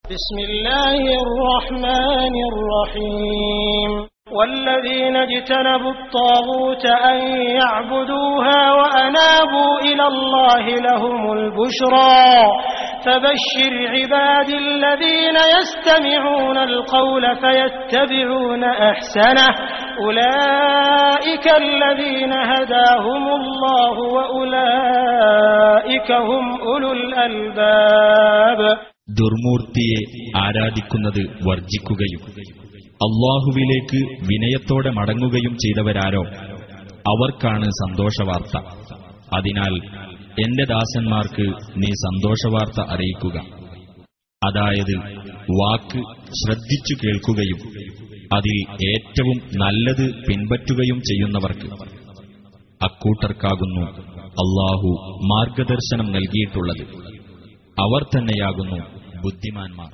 بسم الله الرحمن الرحيم والذين اجتنبوا الطاغوت أن يعبدوها وأنابوا إلى الله لهم البشرى فبشر عباد الذين يستمعون القول فيتبعون أحسنه أولئك الذين هداهم الله وأولئك هم أولو الألباب ദുർമൂർത്തിയെ ആരാധിക്കുന്നത് വർജിക്കുകയും അള്ളാഹുവിലേക്ക് വിനയത്തോടെ മടങ്ങുകയും ചെയ്തവരാരോ അവർക്കാണ് സന്തോഷവാർത്ത അതിനാൽ എന്റെ ദാസന്മാർക്ക് നീ സന്തോഷവാർത്ത അറിയിക്കുക അതായത് വാക്ക് ശ്രദ്ധിച്ചു കേൾക്കുകയും അതിൽ ഏറ്റവും നല്ലത് പിൻപറ്റുകയും ചെയ്യുന്നവർക്ക് അക്കൂട്ടർക്കാകുന്നു അള്ളാഹു മാർഗദർശനം നൽകിയിട്ടുള്ളത് അവർ തന്നെയാകുന്നു ബുദ്ധിമാന്മാർ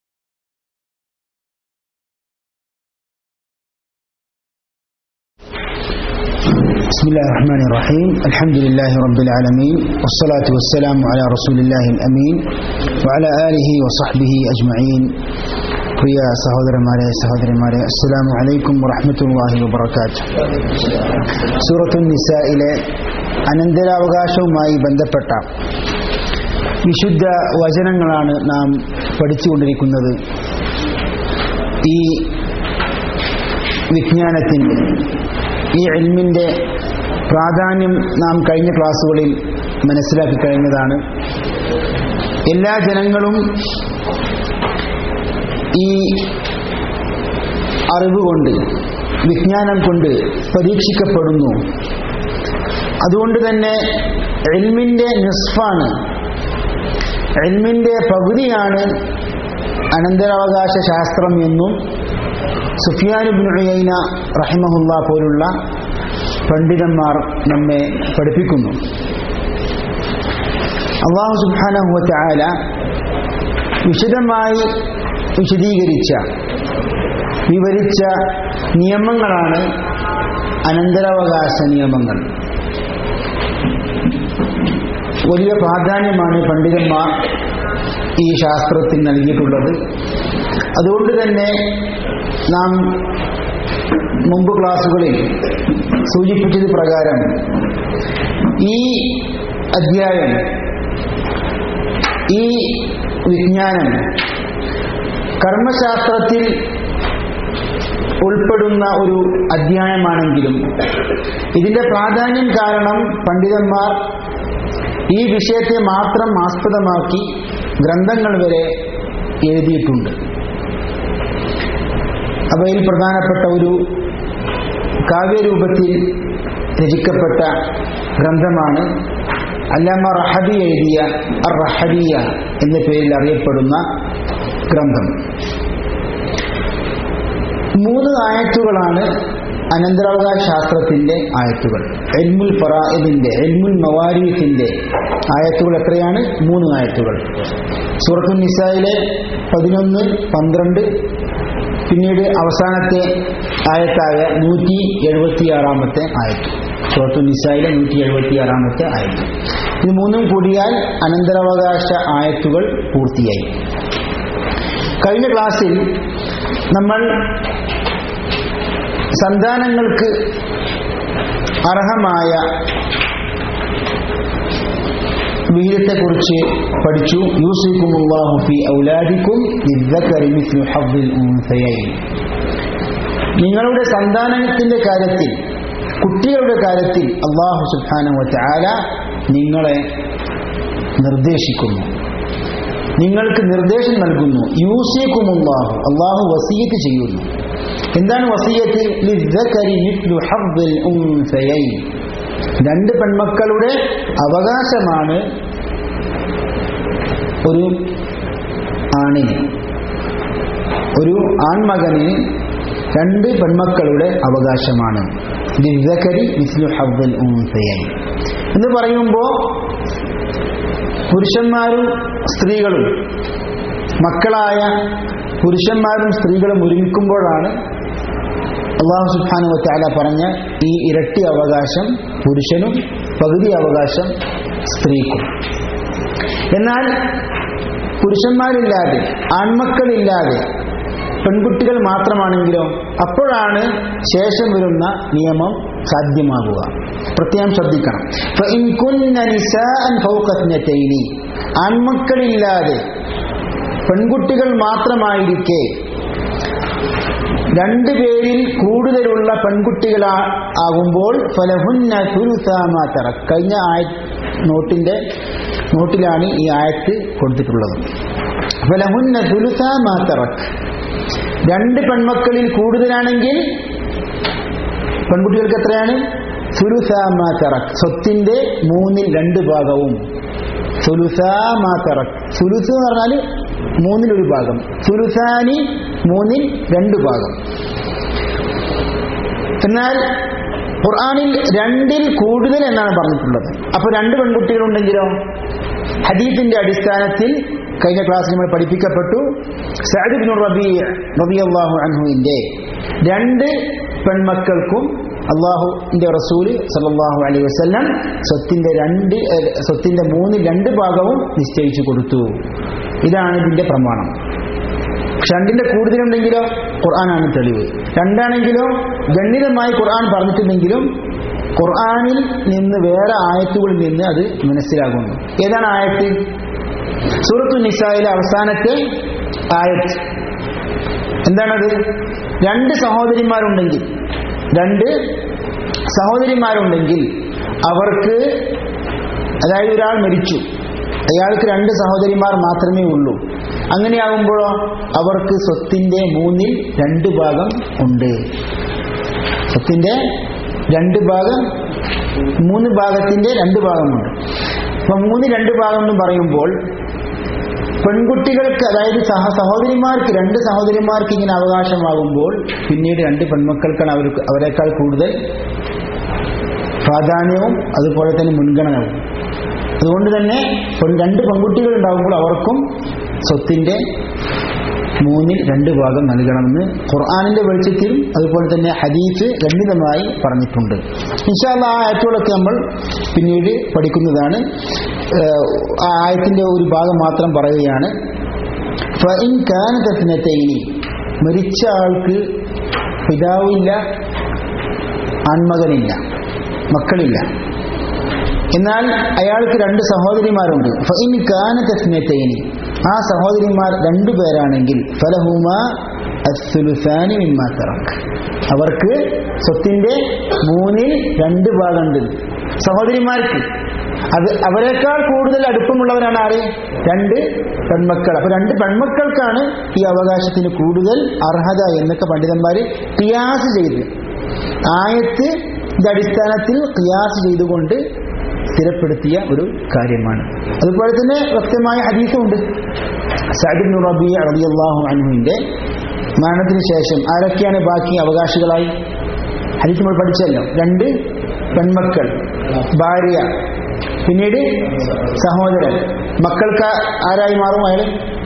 بسم الله الرحمن الرحيم الحمد لله رب العالمين والصلاة والسلام على رسول الله الأمين وعلى آله وصحبه أجمعين പ്രിയ സഹോദരന്മാരെ സഹോദരന്മാരെ അസ്സലാമു അലൈക്കും വറഹ്മത്തുള്ളാഹി വബറകാതുഹു സൂറത്തു നിസായിലെ അനന്തരാവകാശവുമായി ബന്ധപ്പെട്ട വിശുദ്ധ വചനങ്ങളാണ് നാം പഠിച്ചുകൊണ്ടിരിക്കുന്നത് ഈ വിജ്ഞാനത്തിൻ്റെ ഈ എൽമിൻ്റെ പ്രാധാന്യം നാം കഴിഞ്ഞ ക്ലാസ്സുകളിൽ മനസ്സിലാക്കി കഴിഞ്ഞതാണ് എല്ലാ ജനങ്ങളും ഈ അറിവ് കൊണ്ട് വിജ്ഞാനം കൊണ്ട് പരീക്ഷിക്കപ്പെടുന്നു അതുകൊണ്ട് തന്നെ എൽമിൻ്റെ നിസ്ഫാണ് എൽമിൻ്റെ പകുതിയാണ് അനന്തരാവകാശ ശാസ്ത്രം എന്നും സുഫിയാനുബിൻ ഉയൈന റഹിമഹുല്ല പോലുള്ള പണ്ഡിതന്മാർ നമ്മെ പഠിപ്പിക്കുന്നു അള്ളാഹു സുബാനഹുവത്തെ ആല വിശദമായി വിശദീകരിച്ച വിവരിച്ച നിയമങ്ങളാണ് അനന്തരാവകാശ നിയമങ്ങൾ വലിയ പ്രാധാന്യമാണ് പണ്ഡിതന്മാർ ഈ ശാസ്ത്രത്തിൽ നൽകിയിട്ടുള്ളത് അതുകൊണ്ട് തന്നെ നാം മുമ്പ് ക്ലാസ്സുകളിൽ സൂചിപ്പിച്ചത് പ്രകാരം ഈ അധ്യായം ഈ വിജ്ഞാനം കർമ്മശാസ്ത്രത്തിൽ ഉൾപ്പെടുന്ന ഒരു അധ്യായമാണെങ്കിലും ഇതിന്റെ പ്രാധാന്യം കാരണം പണ്ഡിതന്മാർ ഈ വിഷയത്തെ മാത്രം ആസ്പദമാക്കി ഗ്രന്ഥങ്ങൾ വരെ എഴുതിയിട്ടുണ്ട് അവയിൽ പ്രധാനപ്പെട്ട ഒരു കാവ്യരൂപത്തിൽ രചിക്കപ്പെട്ട ഗ്രന്ഥമാണ് അല്ലാമ റഹബി എഴുതിയ അർ റഹബിയ എന്ന പേരിൽ അറിയപ്പെടുന്ന ഗ്രന്ഥം മൂന്ന് ആയത്തുകളാണ് അനന്തരാവകാശ ശാസ്ത്രത്തിന്റെ ആയത്തുകൾ എൽമുൽ ഫറാഇദിന്റെ എൽമുൽ മവാരീഫിന്റെ ആയത്തുകൾ എത്രയാണ് മൂന്ന് ആയത്തുകൾ സൂറത്തു നിസായിലെ പതിനൊന്ന് പന്ത്രണ്ട് പിന്നീട് അവസാനത്തെ ആയത്തായ നൂറ്റി എഴുപത്തിയാറാമത്തെ ആയത്ത് സൂറത്തു നിസായിലെ നൂറ്റി എഴുപത്തിയാറാമത്തെ ആയത്ത് ഇത് മൂന്നും കൂടിയാൽ അനന്തരാവകാശ ആയത്തുകൾ പൂർത്തിയായി കഴിഞ്ഞ ക്ലാസ്സിൽ നമ്മൾ സന്താനങ്ങൾക്ക് അർഹമായ വീരത്തെക്കുറിച്ച് പഠിച്ചു യൂസിക്കുമുല്ലാഹു ഫി ഔലാദിക്കും ലിദ്ദക്കരി മിസ്ലു ഹഫ്ദിൽ ഉൻസയൈൻ നിങ്ങളുടെ സന്താനത്തിന്റെ കാര്യത്തിൽ കുട്ടികളുടെ കാര്യത്തിൽ അള്ളാഹു സുബ്ഹാനഹു വതആല നിങ്ങളെ നിർദ്ദേശിക്കുന്നു നിങ്ങൾക്ക് നിർദ്ദേശം നൽകുന്നു യൂസിക്കുമുല്ലാഹു അള്ളാഹു വസീയത്ത് ചെയ്യുന്നു എന്താണ് വസീയത്ത് ലിദ്ദക്കരി മിസ്ലു ഹഫ്ദിൽ ഉൻസയൈൻ രണ്ട് പെൺമക്കളുടെ അവകാശമാണ് ഒരു ആണിന് ഒരു ആൺമകന് രണ്ട് പെൺമക്കളുടെ അവകാശമാണ് ലിദ്ദക്കരി മിസ്ലു ഹഫ്ദിൽ ഉൻസയൈൻ എന്ന് പറയുമ്പോൾ പുരുഷന്മാരും സ്ത്രീകളും മക്കളായ പുരുഷന്മാരും സ്ത്രീകളും ഒരുമിക്കുമ്പോഴാണ് അള്ളാഹു സുബ്ഹാനു വത്താല പറഞ്ഞ ഈ ഇരട്ടി അവകാശം പുരുഷനും പകുതി അവകാശം സ്ത്രീക്കും എന്നാൽ പുരുഷന്മാരില്ലാതെ ആൺമക്കളില്ലാതെ പെൺകുട്ടികൾ മാത്രമാണെങ്കിലോ അപ്പോഴാണ് ശേഷം വരുന്ന നിയമം സാധ്യമാകുക പ്രത്യേകം ശ്രദ്ധിക്കണം فإن كن نساء فوق اثنتين ആൺമക്കളില്ലാതെ പെൺകുട്ടികൾ മാത്രമായിരിക്കെ രണ്ടു പേരിൽ കൂടുതലുള്ള പെൺകുട്ടികൾ ആകുമ്പോൾ ഫലഹുന്ന സുലുസാമാത്തറ കഴിഞ്ഞ ആയ നോട്ടിന്റെ നോട്ടിലാണ് ഈ ആയത്ത് കൊടുത്തിട്ടുള്ളത് ഫലഹുന്ന സുലുസാമാത്തറക്ക് രണ്ട് പെൺമക്കളിൽ കൂടുതലാണെങ്കിൽ പെൺകുട്ടികൾക്ക് എത്രയാണ് സുലുസാമാത്തറക്ക് സ്വത്തിന്റെ മൂന്നിൽ രണ്ട് ഭാഗവും സുലുസാമാത്തറക്ക് സുലുസ് എന്ന് പറഞ്ഞാൽ മൂന്നിലൊരു ഭാഗം സുലുസാനി മൂന്നിൽ രണ്ട് ഭാഗം എന്നാൽ ഖുർആാനിൽ രണ്ടിൽ കൂടുതൽ എന്നാണ് പറഞ്ഞിട്ടുള്ളത് അപ്പൊ രണ്ട് പെൺകുട്ടികളുണ്ടെങ്കിലോ ഹദീഫിന്റെ അടിസ്ഥാനത്തിൽ കഴിഞ്ഞ ക്ലാസ്സിൽ നമ്മൾ പഠിപ്പിക്കപ്പെട്ടു സഅദ് ബിൻ റബീ റബിയല്ലാഹു അൻഹുവിന്റെ രണ്ട് പെൺമക്കൾക്കും അള്ളാഹുവിന്റെ റസൂല് സല്ലല്ലാഹു അലൈഹി വസല്ലം സ്വത്തിന്റെ രണ്ട് ഏഹ്, സ്വത്തിന്റെ മൂന്ന് രണ്ട് ഭാഗവും നിശ്ചയിച്ചു കൊടുത്തു ഇതാണ് ഇതിന്റെ പ്രമാണം പക്ഷെ രണ്ടിന്റെ കൂടുതലുണ്ടെങ്കിലോ ഖുർആനാണ് തെളിവ് രണ്ടാണെങ്കിലോ ഗണ്യതമായി ഖുർആൻ പറഞ്ഞിട്ടുണ്ടെങ്കിലും ഖുർആനിൽ നിന്ന് വേറെ ആയത്തുകളിൽ നിന്ന് അത് മനസ്സിലാകുന്നു ഏതാണ് ആയത്ത് സൂറത്തു നിസായിലെ അവസാനത്തെ ആയത്ത് എന്താണത് രണ്ട് സഹോദരിമാരുണ്ടെങ്കിൽ രണ്ട് സഹോദരിമാരുണ്ടെങ്കിൽ അവർക്ക് അതായത് ഒരാൾ മരിച്ചു അയാൾക്ക് രണ്ട് സഹോദരിമാർ മാത്രമേ ഉള്ളൂ അങ്ങനെയാകുമ്പോഴോ അവർക്ക് സ്വത്തിന്റെ മൂന്നിൽ രണ്ട് ഭാഗം ഉണ്ട് സ്വത്തിന്റെ രണ്ട് ഭാഗം മൂന്ന് ഭാഗത്തിന്റെ രണ്ട് ഭാഗമുണ്ട് അപ്പൊ മൂന്ന് രണ്ട് ഭാഗം എന്ന് പറയുമ്പോൾ പെൺകുട്ടികൾക്ക് അതായത് സഹ സഹോദരിമാർക്ക് രണ്ട് സഹോദരിമാർക്ക് ഇങ്ങനെ അവകാശമാകുമ്പോൾ പിന്നീട് രണ്ട് പെൺമക്കൾക്കാണ് അവർക്ക് അവരെക്കാൾ കൂടുതൽ പ്രാധാന്യവും അതുപോലെ തന്നെ മുൻഗണനവും അതുകൊണ്ട് തന്നെ പെൺ- രണ്ട് പെൺകുട്ടികൾ ഉണ്ടാകുമ്പോൾ അവർക്കും സ്വത്തിന്റെ മൂന്നിൽ രണ്ട് ഭാഗം നൽകണമെന്ന് ഖുർആാനിന്റെ വെളിച്ചത്തിലും അതുപോലെ തന്നെ ഹദീസ് ഖണ്ഡിതമായി പറഞ്ഞിട്ടുണ്ട് ഇൻഷാല്ല ആ ആയത്തുകളൊക്കെ നമ്മൾ പിന്നീട് പഠിക്കുന്നതാണ് ഏഹ് ആ ആയത്തിന്റെ ഒരു ഭാഗം മാത്രം പറയുകയാണ് ഫഇൻ കാനത ഇത്നതൈനി മരിച്ച ആൾക്ക് പിതാവില്ല ആൺമകനില്ല മക്കളില്ല എന്നാൽ അയാൾക്ക് രണ്ട് സഹോദരിമാരുണ്ട് ഫഇൻ കാനത ഇത്നതൈനി ആ സഹോദരിമാർ രണ്ടു പേരാണെങ്കിൽ ഫലഹുമ അസ്സുലുസാനി മിമ്മാ തറക്ക് അവർക്ക് സ്വത്തിന്റെ മൂന്നിൽ രണ്ട് ഭാഗമുണ്ട് സഹോദരിമാർക്ക് അത് അവരെക്കാൾ കൂടുതൽ അടുപ്പമുള്ളവരാണ് ആര് രണ്ട് പെൺമക്കൾ അപ്പൊ രണ്ട് പെൺമക്കൾക്കാണ് ഈ അവകാശത്തിന് കൂടുതൽ അർഹത എന്നൊക്കെ പണ്ഡിതന്മാര് കിയാസ് ചെയ്ത് ആയത്ത് അടിസ്ഥാനത്തിൽ കിയാസ് ചെയ്തുകൊണ്ട് സ്ഥിരപ്പെടുത്തിയ ഒരു കാര്യമാണ് അതുപോലെ തന്നെ വ്യക്തമായ ഹദീസുണ്ട് സഅദ് റബി റളിയല്ലാഹു അൻഹുവിന്റെ മരണത്തിന് ശേഷം ആരൊക്കെയാണ് ബാക്കി അവകാശികളായി ഹദീസ് നമ്മൾ പഠിച്ചല്ലോ രണ്ട് പെൺമക്കൾ ഭാര്യ പിന്നീട് സഹോദരൻ മക്കൾക്ക് ആരായി മാറും അയാൾ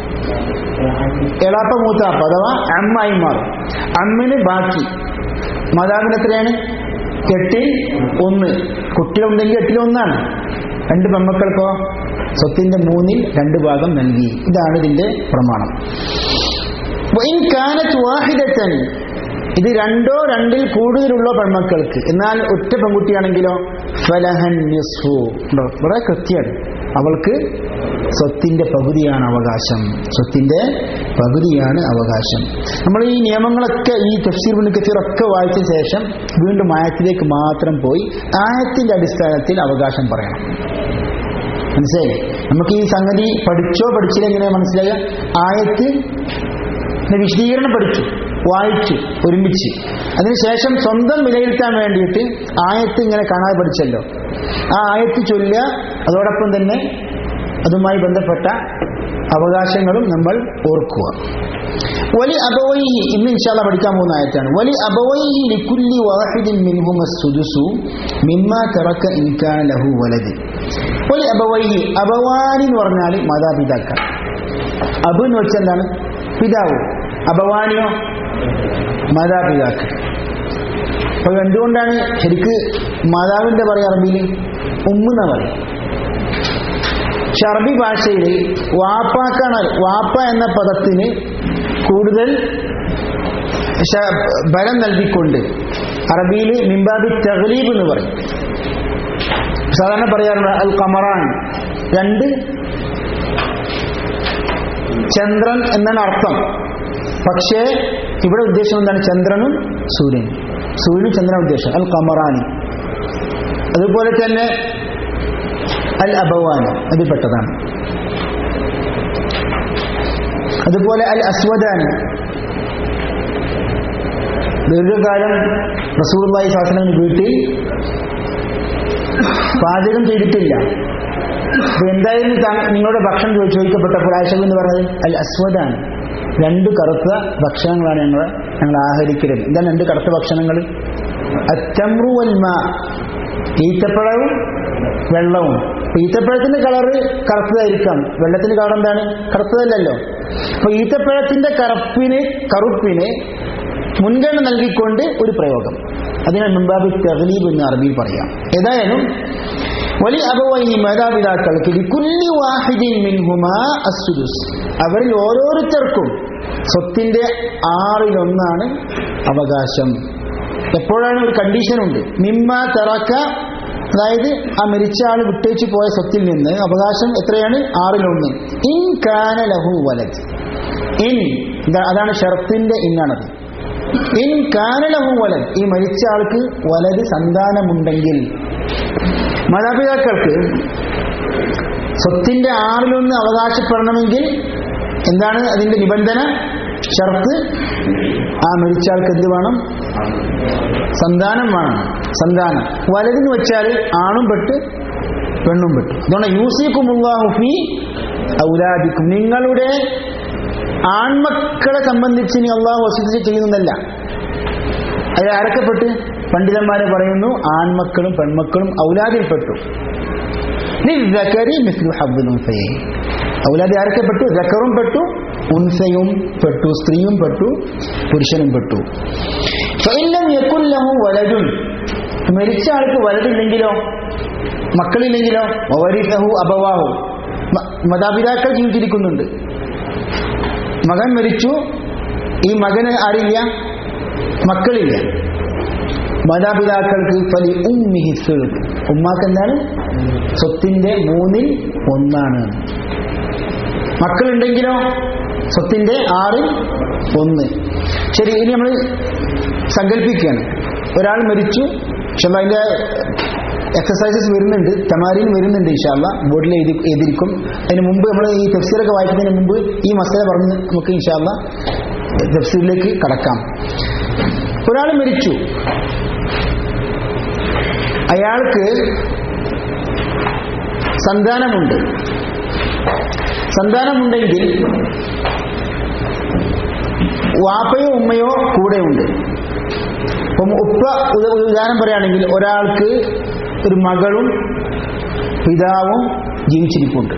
എളാപ്പ മൂത്താപ്പ അഥവാ അമ്മായി മാറും അമ്മിന് ബാക്കി മാതാവിന് എത്രയാണ് എട്ടിൽ ഒന്ന് കുട്ടികളുണ്ടെങ്കിൽ എട്ടിൽ ഒന്നാണ് രണ്ട് പെൺമക്കൾക്കോ സ്വത്തിന്റെ മൂന്നിൽ രണ്ട് ഭാഗം നൽകി ഇതാണ് ഇതിന്റെ പ്രമാണം വഇൻ കാനത്ത് വാഹിദത്തൻ ഇത് രണ്ടോ രണ്ടിൽ കൂടുതലുള്ള പെൺമക്കൾക്ക് എന്നാൽ ഒറ്റ പെൺകുട്ടിയാണെങ്കിലോ ഫലഹൻ നിസ്ഫു ഉണ്ടോ വളരെ കൃത്യമാണ് അവൾക്ക് സ്വത്തിന്റെ പകുതിയാണ് അവകാശം സ്വത്തിന്റെ പകുതിയാണ് അവകാശം നമ്മൾ ഈ നിയമങ്ങളൊക്കെ ഈ തഫ്സീർ മുൻകത്തീർ ഒക്കെ വായിച്ച ശേഷം വീണ്ടും ആയത്തിലേക്ക് മാത്രം പോയി ആയത്തിന്റെ അടിസ്ഥാനത്തിൽ അവകാശം പറയണം മനസ്സിലായി നമുക്ക് ഈ സംഗതി പഠിച്ചോ പഠിച്ചില്ല എങ്ങനെ മനസ്സിലായ ആയത്ത് ഇതിന്റെ വിശദീകരണം പഠിച്ചു വായിച്ചു ഒരുമിച്ച് അതിനുശേഷം സ്വന്തം വിലയിരുത്താൻ വേണ്ടിയിട്ട് ആയത്ത് ഇങ്ങനെ കാണാതെ പഠിച്ചല്ലോ ആ ആയത്ത് ചൊല്ലുക അതോടൊപ്പം തന്നെ അതുമായി ബന്ധപ്പെട്ട അവകാശങ്ങളും നമ്മൾ ഓർക്കുക വലി അബവൈഹി ഇന്ന് ഇൻഷാല്ല പഠിക്കാൻ പോകുന്ന ആയത്താണ് വലി അബവൈഹി ലിക്കുല്ലി വാഹിദിൻ മിൻഹുമ സുദുസു മിമ്മ തറക്ക ഇൻകാന ലഹു വലത് വലി അബവൈഹി അബവാനി എന്ന് പറഞ്ഞാൽ മാതാപിതാക്കൾ അബ് എന്ന് വെച്ചാൽ എന്താണ് പിതാവ് അപവാനിയോ മാതാപിതാക്കൾ അപ്പൊ എന്തുകൊണ്ടാണ് ശരിക്ക് മാതാവിന്റെ പറയാ അറബിയിൽ ഉമ്മെന്ന പറയും പക്ഷെ അറബി ഭാഷയിൽ വാപ്പാക്കാണ് വാപ്പ എന്ന പദത്തിന് കൂടുതൽ ശ- ബലം നൽകിക്കൊണ്ട് അറബിയിൽ മിംബാബി തഗ്ലീബ് എന്ന് പറയും സാധാരണ പറയാറുണ്ട് അൽ കമറാൻ രണ്ട് ചന്ദ്രൻ എന്നാണ് അർത്ഥം പക്ഷേ ഇവിടെ ഉദ്ദേശം എന്താണ് ചന്ദ്രനും സൂര്യനും സൂര്യനും ചന്ദ്രനും ഉദ്ദേശം അൽ കമറാനി അതുപോലെ തന്നെ അൽ അബവാനി അതിൽപ്പെട്ടതാണ് അതുപോലെ അൽ അസ്വദാനി ദീർഘകാലം റസൂർലായി ശാസനം വീട്ടിൽ പാചകം ചെയ്തിട്ടില്ല അപ്പൊ എന്തായാലും താങ്കൾ നിങ്ങളുടെ ഭക്ഷണം ചോദി- ചോദിക്കപ്പെട്ടപ്പോൾ ആശയം എന്ന് പറഞ്ഞത് അൽ അസ്വദാണ് രണ്ട് കറുത്ത ഭക്ഷണങ്ങളാണ് ഞങ്ങൾ ഞങ്ങൾ ആഹരിക്കരുത് എന്താണ് രണ്ട് കറുത്ത ഭക്ഷണങ്ങൾ അറ്റമ്രു വൽമ ഈത്തപ്പഴവും വെള്ളവും അപ്പൊ ഈത്തപ്പഴത്തിന്റെ കളറ് കറുത്തതായിരിക്കാം വെള്ളത്തിന്റെ കളർ എന്താണ് കറുത്തതല്ലല്ലോ അപ്പൊ ഈത്തപ്പഴത്തിന്റെ കറുപ്പിന് കറുപ്പിന് മുൻഗണന നൽകിക്കൊണ്ട് ഒരു പ്രയോഗം അതിനെ മുൻപാബി തഗ്ലീബ് എന്ന് അറബിയിൽ പറയാം ഏതായാലും വലിയ അബവൈഹി മാതാപിതാക്കൾക്ക് ലിക്കുല്ലി വാഹിദിൻ മിൻഹുമാ അസ്സുദുസ് അവരിൽ ഓരോരുത്തർക്കും സ്വത്തിന്റെ ആറിലൊന്നാണ് അവകാശം എപ്പോഴാണ് ഒരു കണ്ടീഷൻ ഉണ്ട് മിമ്മ തറക്ക അതായത് ആ മരിച്ച ആൾ വിട്ടേച്ച് പോയ സ്വത്തിൽ നിന്ന് അവകാശം എത്രയാണ് ആറിലൊന്ന് ഇൻ കാന ലഹു വലത് ഇൻ ഇതാ- അതാണ് ഷർത്തിന്റെ ഇന്നാണത് ഇൻ കാനലഹു വലത് ഈ മരിച്ച ആൾക്ക് വലത് സന്താനമുണ്ടെങ്കിൽ മാതാപിതാക്കൾക്ക് സ്വത്തിന്റെ ആറിലൊന്ന് അവകാശപ്പെടണമെങ്കിൽ എന്താണ് അതിന്റെ നിബന്ധന ഷർത്ത് ആ മരിച്ച ആൾക്ക് എന്ത് വേണം സന്താനം വേണം സന്താനം വലതെന്ന് വെച്ചാൽ ആണും പെട്ട് പെണ്ണും പെട്ടു അതുകൊണ്ട് യൂസിക്കുമുല്ലാഹു ഫീ ഔലാദിക്കും നിങ്ങളുടെ ആൺമക്കളെ സംബന്ധിച്ച് ഇനി അള്ളാഹു വസിച്ച് ചെയ്യുന്നതല്ല അത് ആരൊക്കെപ്പെട്ട് പണ്ഡിതന്മാരെ പറയുന്നു ആൺമക്കളും പെൺമക്കളും ഔലാദിൽപ്പെട്ടു ലിസ്സകരി മിസ്ലു ഹബ്ബിൽ ഉൻസയൈൻ. ഔലാദി ആരൊക്കെ പെട്ടു ജക്കറും പെട്ടു ഉൻസയും പെട്ടു സ്ത്രീയും പെട്ടു പുരുഷനും പെട്ടു ഫഇല്ലം യകുൻ ലഹു വലദുൻ മരിച്ച ആൾക്ക് വലതില്ലെങ്കിലോ മക്കളില്ലെങ്കിലോ വവരിസഹു അബവാഹു മ- മാതാപിതാക്കൾ ജീവിച്ചിരിക്കുന്നുണ്ട് മകൻ മരിച്ചു ഈ മകന് ആരില്ല മക്കളില്ല മാതാപിതാക്കൾക്ക് ഫലി ഉമ്മിഹി സുലുത്ത് ഉമ്മാക്ക് എന്താണ് സ്വത്തിന്റെ മൂന്നിൽ ഒന്നാണ് മക്കളുണ്ടെങ്കിലോ സ്വത്തിന്റെ ആറിൽ ഒന്ന് ശരി ഇനി നമ്മൾ സങ്കല്പിക്കുകയാണ് ഒരാൾ മരിച്ചു പക്ഷെ അതിന്റെ എക്സസൈസസ് വരുന്നുണ്ട് തമാരിയും വരുന്നുണ്ട് ഇൻഷാല്ല ബോർഡിൽ എഴുതി എഴുതിയിരിക്കും അതിന് മുമ്പ് നമ്മൾ ഈ തെഫ്സീറൊക്കെ വായിക്കുന്നതിന് മുമ്പ് ഈ മസല പറഞ്ഞ് നമുക്ക് ഇൻഷാല്ല തെഫ്സീറിലേക്ക് കടക്കാം ഒരാൾ മരിച്ചു അയാൾക്ക് സന്താനമുണ്ട് സന്താനമുണ്ടെങ്കിൽ വാപ്പയോ ഉമ്മയോ കൂടെയുണ്ട് അപ്പം ഉപ്പ ഉദ- ഒരു ഉദാഹരണം പറയുകയാണെങ്കിൽ ഒരാൾക്ക് ഒരു മകളും പിതാവും ജീവിച്ചിരിപ്പുണ്ട്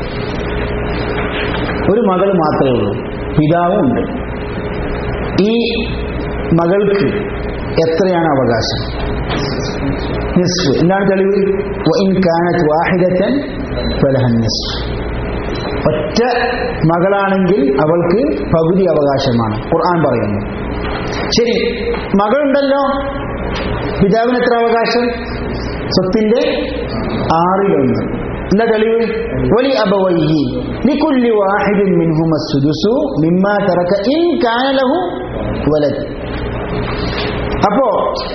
ഒരു മകൾ മാത്രമേ ഉള്ളൂ പിതാവും ഉണ്ട് ഈ മകൾക്ക് എത്രയാണ് അവകാശം നിസ്ഫ് എന്താണ് തെളിവ് വഇൻ കാനത്ത് വാഹിദത്തൻ ഫലഹൻ നിസ്ഫ് ഒറ്റ മകളാണെങ്കിൽ അവൾക്ക് പകുതി അവകാശമാണ് ഖുർആൻ പറയുന്നു ശരി മകളുണ്ടല്ലോ പിതാവിന് എത്ര അവകാശം സ്വത്തിന്റെ ആറിലൊന്ന് എന്താ തെളിവ് വലി അബവൈഹി ലികുല്ലി വാഹിദിൻ മിൻഹുമ സുദുസു മിമ്മാ തറക ഇൻ കാന ലഹു വലദ് അപ്പോ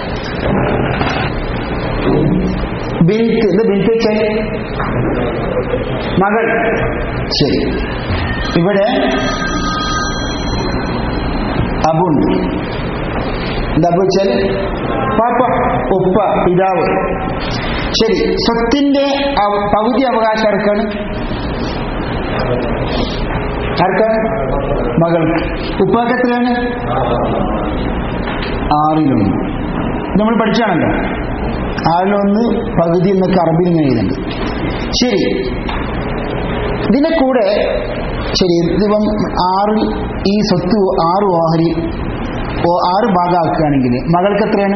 ബിൻത്ത് എന്താ ബിൻത്ത് വെച്ചാൽ മകൾ ശരി ഇവിടെ അബുണ്ട് എന്താ അബു വെച്ചാൽ പാപ്പ ഉപ്പ പിതാവ് ശരി സ്വത്തിന്റെ അവ- പകുതി അവകാശം ആർക്കാണ് ആർക്കാണ് മകൾക്ക് ഉപ്പാക്ക് എത്രയാണ് ആറിലൊന്ന് ഇത് നമ്മൾ പഠിച്ചാണല്ലോ ആറിലൊന്ന് പകുതി എന്നൊക്കെ അറബിയിൽ ഇങ്ങനെ എഴുതുന്നുണ്ട് ശരി ഇതിന്റെ കൂടെ ശരി ഇതിപ്പം ആറ് ഈ സ്വത്ത് ആറ് ഓഹരി ഓ- ആറ് ഭാഗമാക്കുകയാണെങ്കിൽ മകൾക്ക് എത്രയാണ്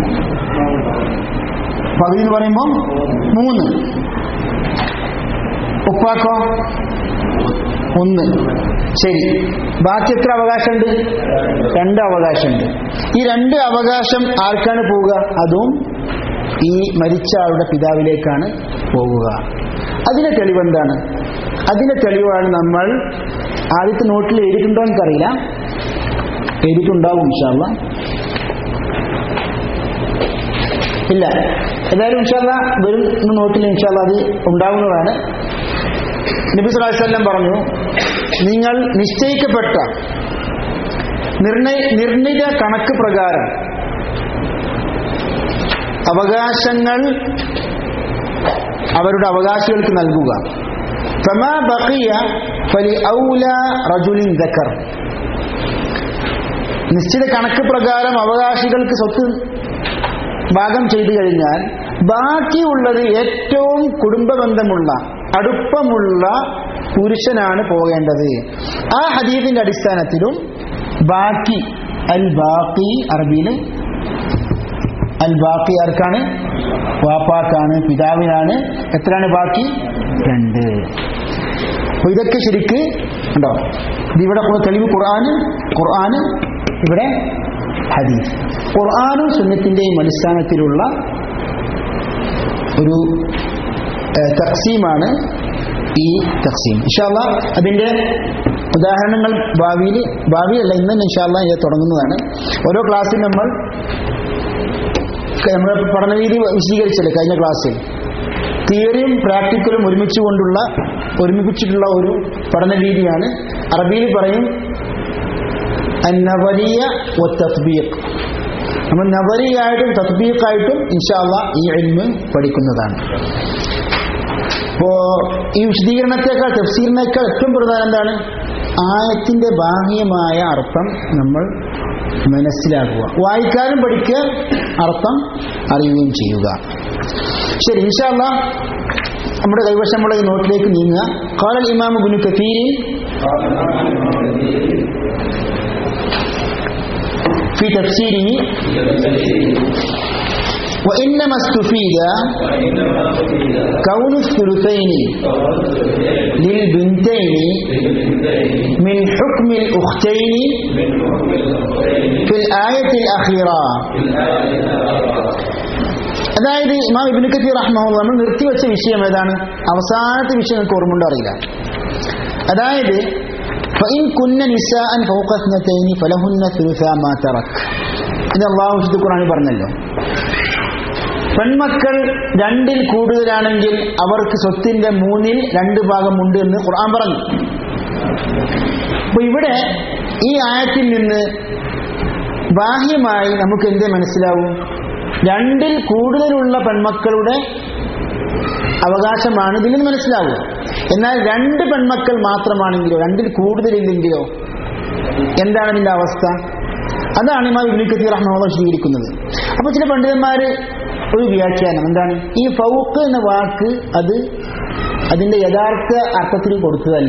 പകുതി എന്ന് പറയുമ്പോൾ മൂന്ന് ഉപ്പാക്കോ ഒന്ന് ശരി ബാക്കി എത്ര അവകാശമുണ്ട് രണ്ട് അവകാശമുണ്ട് ഈ രണ്ട് അവകാശം ആർക്കാണ് പോവുക അതും ഈ മരിച്ച ആളുടെ പിതാവിലേക്കാണ് പോവുക അതിന്റെ തെളിവെന്താണ് അതിന്റെ തെളിവാണ് നമ്മൾ ആദ്യത്തെ നോട്ടിൽ എഴുതിയിട്ടുണ്ടോ എനിക്കറിയില്ല എഴുതിയിട്ടുണ്ടാവും ഇൻഷാല്ല ഇല്ല ഏതായാലും ഇൻഷാല്ല വരും നോട്ടിൽ ഇൻഷാല്ല അത് ഉണ്ടാവുന്നതാണ് നബി സ്വലാസ്വല്ലം പറഞ്ഞു നിങ്ങൾ നിശ്ചയിക്കപ്പെട്ട നിർണയ നിർണിത കണക്ക് പ്രകാരം അവകാശങ്ങൾ അവരുടെ അവകാശികൾക്ക് നൽകുക ഫമാ ബഖിയ ഫലി ഔല റജുലിൻ ദക്കർ നിശ്ചിത കണക്ക് പ്രകാരം അവകാശികൾക്ക് സ്വത്ത് ഭാഗം ചെയ്തു കഴിഞ്ഞാൽ ബാക്കിയുള്ളത് ഏറ്റവും കുടുംബബന്ധമുള്ള അടുപ്പമുള്ള പുരുഷനാണ് പോകേണ്ടത് ആ ഹദീഫിന്റെ അടിസ്ഥാനത്തിലും ബാക്കി അൽ ബാക്കി അറബിയിൽ അൽ ബാക്കി ആർക്കാണ് വാപ്പാക്കാണ് പിതാവിനാണ് എത്രയാണ് ബാക്കി രണ്ട് അപ്പൊ ഇതൊക്കെ ശരിക്ക് ഉണ്ടോ ഇതിവിടെ തെളിവ് ഖുർആന് ഖുർആന് ഇവിടെ ഹദീസ് ഖുർആാനും സുന്നത്തിന്റെയും അടിസ്ഥാനത്തിലുള്ള ഒരു തക്സീമാണ് ഈ തക്സീം ഇൻഷാല്ല അതിന്റെ ഉദാഹരണങ്ങൾ ഭാവിയിൽ ഭാവിയല്ല ഇന്ന് തന്നെ ഇൻഷാല്ല ഇത് തുടങ്ങുന്നതാണ് ഓരോ ക്ലാസ്സിൽ നമ്മൾ നമ്മുടെ പഠനരീതി വിശദീകരിച്ചല്ലേ കഴിഞ്ഞ ക്ലാസ്സിൽ തിയറിയും പ്രാക്ടിക്കലും ഒരുമിച്ച് കൊണ്ടുള്ള ഒരുമിപ്പിച്ചിട്ടുള്ള ഒരു പഠന രീതിയാണ് അറബിയിൽ പറയും നവരിയ തത്ബീഖ് നമ്മൾ നവരിയായിട്ടും തത്ബീഖായിട്ടും ഇൻഷാല്ല ഈ എൽമ് പഠിക്കുന്നതാണ് ഇപ്പോ ഈ വിശദീകരണത്തെക്കാൾ തഫ്സീറിനേക്കാൾ ഏറ്റവും പ്രധാനം എന്താണ് ആയത്തിന്റെ ബാഹ്യമായ അർത്ഥം നമ്മൾ മനസ്സിലാക്കുക വായിക്കാനും പഠിക്കുക അർത്ഥം അറിയുകയും ചെയ്യുക ശരി ഇൻഷാല്ല നമ്മുടെ കൈവശമുള്ള ഈ നോട്ടിലേക്ക് നീങ്ങുക കാലൽ ഇമാം ബിനു കഫീരി في تفسيره وإنما استفيد كون الثلثين للبنتين من حكم الأختين في الآية الأخيرة അതായത് ഇമാം ഇബിന് കത്തീർ റഹ്മുള്ള നമ്മൾ നിർത്തിവെച്ച വിഷയം ഏതാണ് അവസാനത്തെ വിഷയം നിങ്ങൾക്ക് ഓർമ്മയുണ്ടോ അറിയില്ല അതായത് فإن كن نساء فوق اثنتين فلهن ثلثا ما ترك ഇത് അള്ളാഹു വിശുദ്ധ ഖുർആനിൽ പറഞ്ഞല്ലോ പെൺമക്കൾ രണ്ടിൽ കൂടുതലാണെങ്കിൽ അവർക്ക് സ്വത്തിന്റെ മൂന്നിൽ രണ്ട് ഭാഗമുണ്ട് എന്ന് ഖുർആൻ പറഞ്ഞു അപ്പൊ ഇവിടെ ഈ ആയത്തിൽ നിന്ന് ബാഹ്യമായി നമുക്ക് എന്ത് മനസ്സിലാവും രണ്ടിൽ കൂടുതലുള്ള പെൺമക്കളുടെ അവകാശമാണ് ഇതിൽ നിന്ന് മനസ്സിലാവുക എന്നാൽ രണ്ട് പെൺമക്കൾ മാത്രമാണെങ്കിലോ രണ്ടിൽ കൂടുതലില്ലെങ്കിലോ എന്താണ് ഇതിന്റെ അവസ്ഥ അതാണ് ഇമാം ഇബ്നു കത്തീർ റഹ്മത്തുള്ളാഹി വിശദീകരിക്കുന്നത് അപ്പൊ ചില പണ്ഡിതന്മാര് ഒരു വ്യാഖ്യാനം എന്താണ് ഈ ഫൗക്ക് എന്ന വാക്ക് അത് അതിന്റെ യഥാർത്ഥ അർത്ഥത്തിൽ കൊടുത്തതല്ല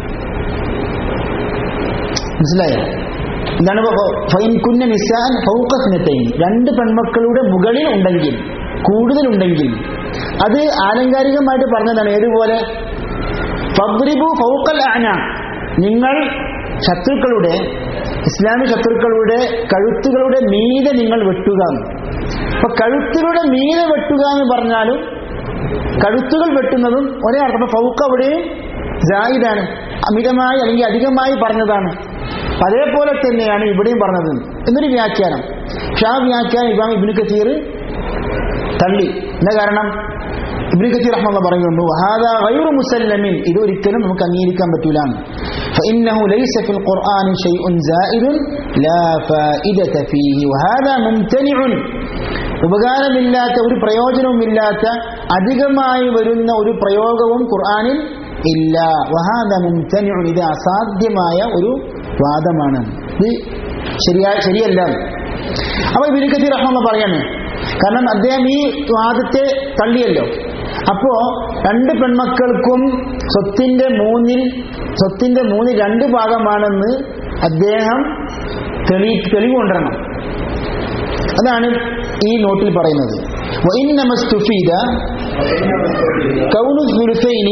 മനസ്സിലായോ എന്താണ് ഫൈൻ കുന്ന നിസാൻ ഫൗക്കസ്നത്തൈൻ രണ്ട് പെൺമക്കളുടെ മുകളിൽ ഉണ്ടെങ്കിൽ കൂടുതലുണ്ടെങ്കിൽ അത് ആലങ്കാരികമായിട്ട് പറഞ്ഞതാണ് ഏതുപോലെ ഫദ്രിബു ഫൗക്കൽ ആന നിങ്ങൾ ശത്രുക്കളുടെ ഇസ്ലാമിക ശത്രുക്കളുടെ കഴുത്തുകളുടെ മീതെ നിങ്ങൾ വെട്ടുക അപ്പൊ കഴുത്തുകളുടെ മീതെ വെട്ടുക എന്ന് പറഞ്ഞാലും കഴുത്തുകൾ വെട്ടുന്നതും ഒരേ അർത്ഥം അപ്പൊ ഫൗക്ക അവിടെയും ജാഹിദാണ് അമിതമായി അല്ലെങ്കിൽ അധികമായി പറഞ്ഞതാണ് അതേപോലെ തന്നെയാണ് ഇവിടെയും പറഞ്ഞത് എന്നൊരു വ്യാഖ്യാനം പക്ഷെ ആ വ്യാഖ്യാനം ഇമാം ഇബിന് കസീർ തള്ളി എന്താ കാരണം ഇബ്നു കസീർ റഹ്മത്തുള്ള പറയുന്നു വഹാദ ഗൈറു മുസല്ലമിൻ ഇത് ഒരിക്കലും നമുക്ക് അംഗീകരിക്കാൻ പറ്റൂല فإنه ليس في القرآن شيء زائد لا فائدة فيه وهذا ممتنع ഉപകാരമില്ലാത്ത ഒരു പ്രയോജനവുമില്ലാത്ത അധികമായി വരുന്ന ഒരു പ്രയോഗവും ഖുർആനിൽ ഇല്ല വഹാദ മുംതനിഉ ഇത് അസാധ്യമായ ഒരു വാദമാണ് ഇത് ശരിയാ ശരിയല്ല അപ്പൊ ഇബിന് കസീർ റഹ്മ പറയാണ് കാരണം അദ്ദേഹം ഈ വാദത്തെ തള്ളിയല്ലോ അപ്പോ രണ്ട് പെൺമക്കൾക്കും സ്വത്തിന്റെ മൂന്നിൽ സ്വത്തിന്റെ മൂന്നിൽ രണ്ട് ഭാഗമാണെന്ന് അദ്ദേഹം തെളി തെളിവ് കൊണ്ടുവരണം അതാണ് ഈ നോട്ടിൽ പറയുന്നത് وإنما استفيد كون الثلثين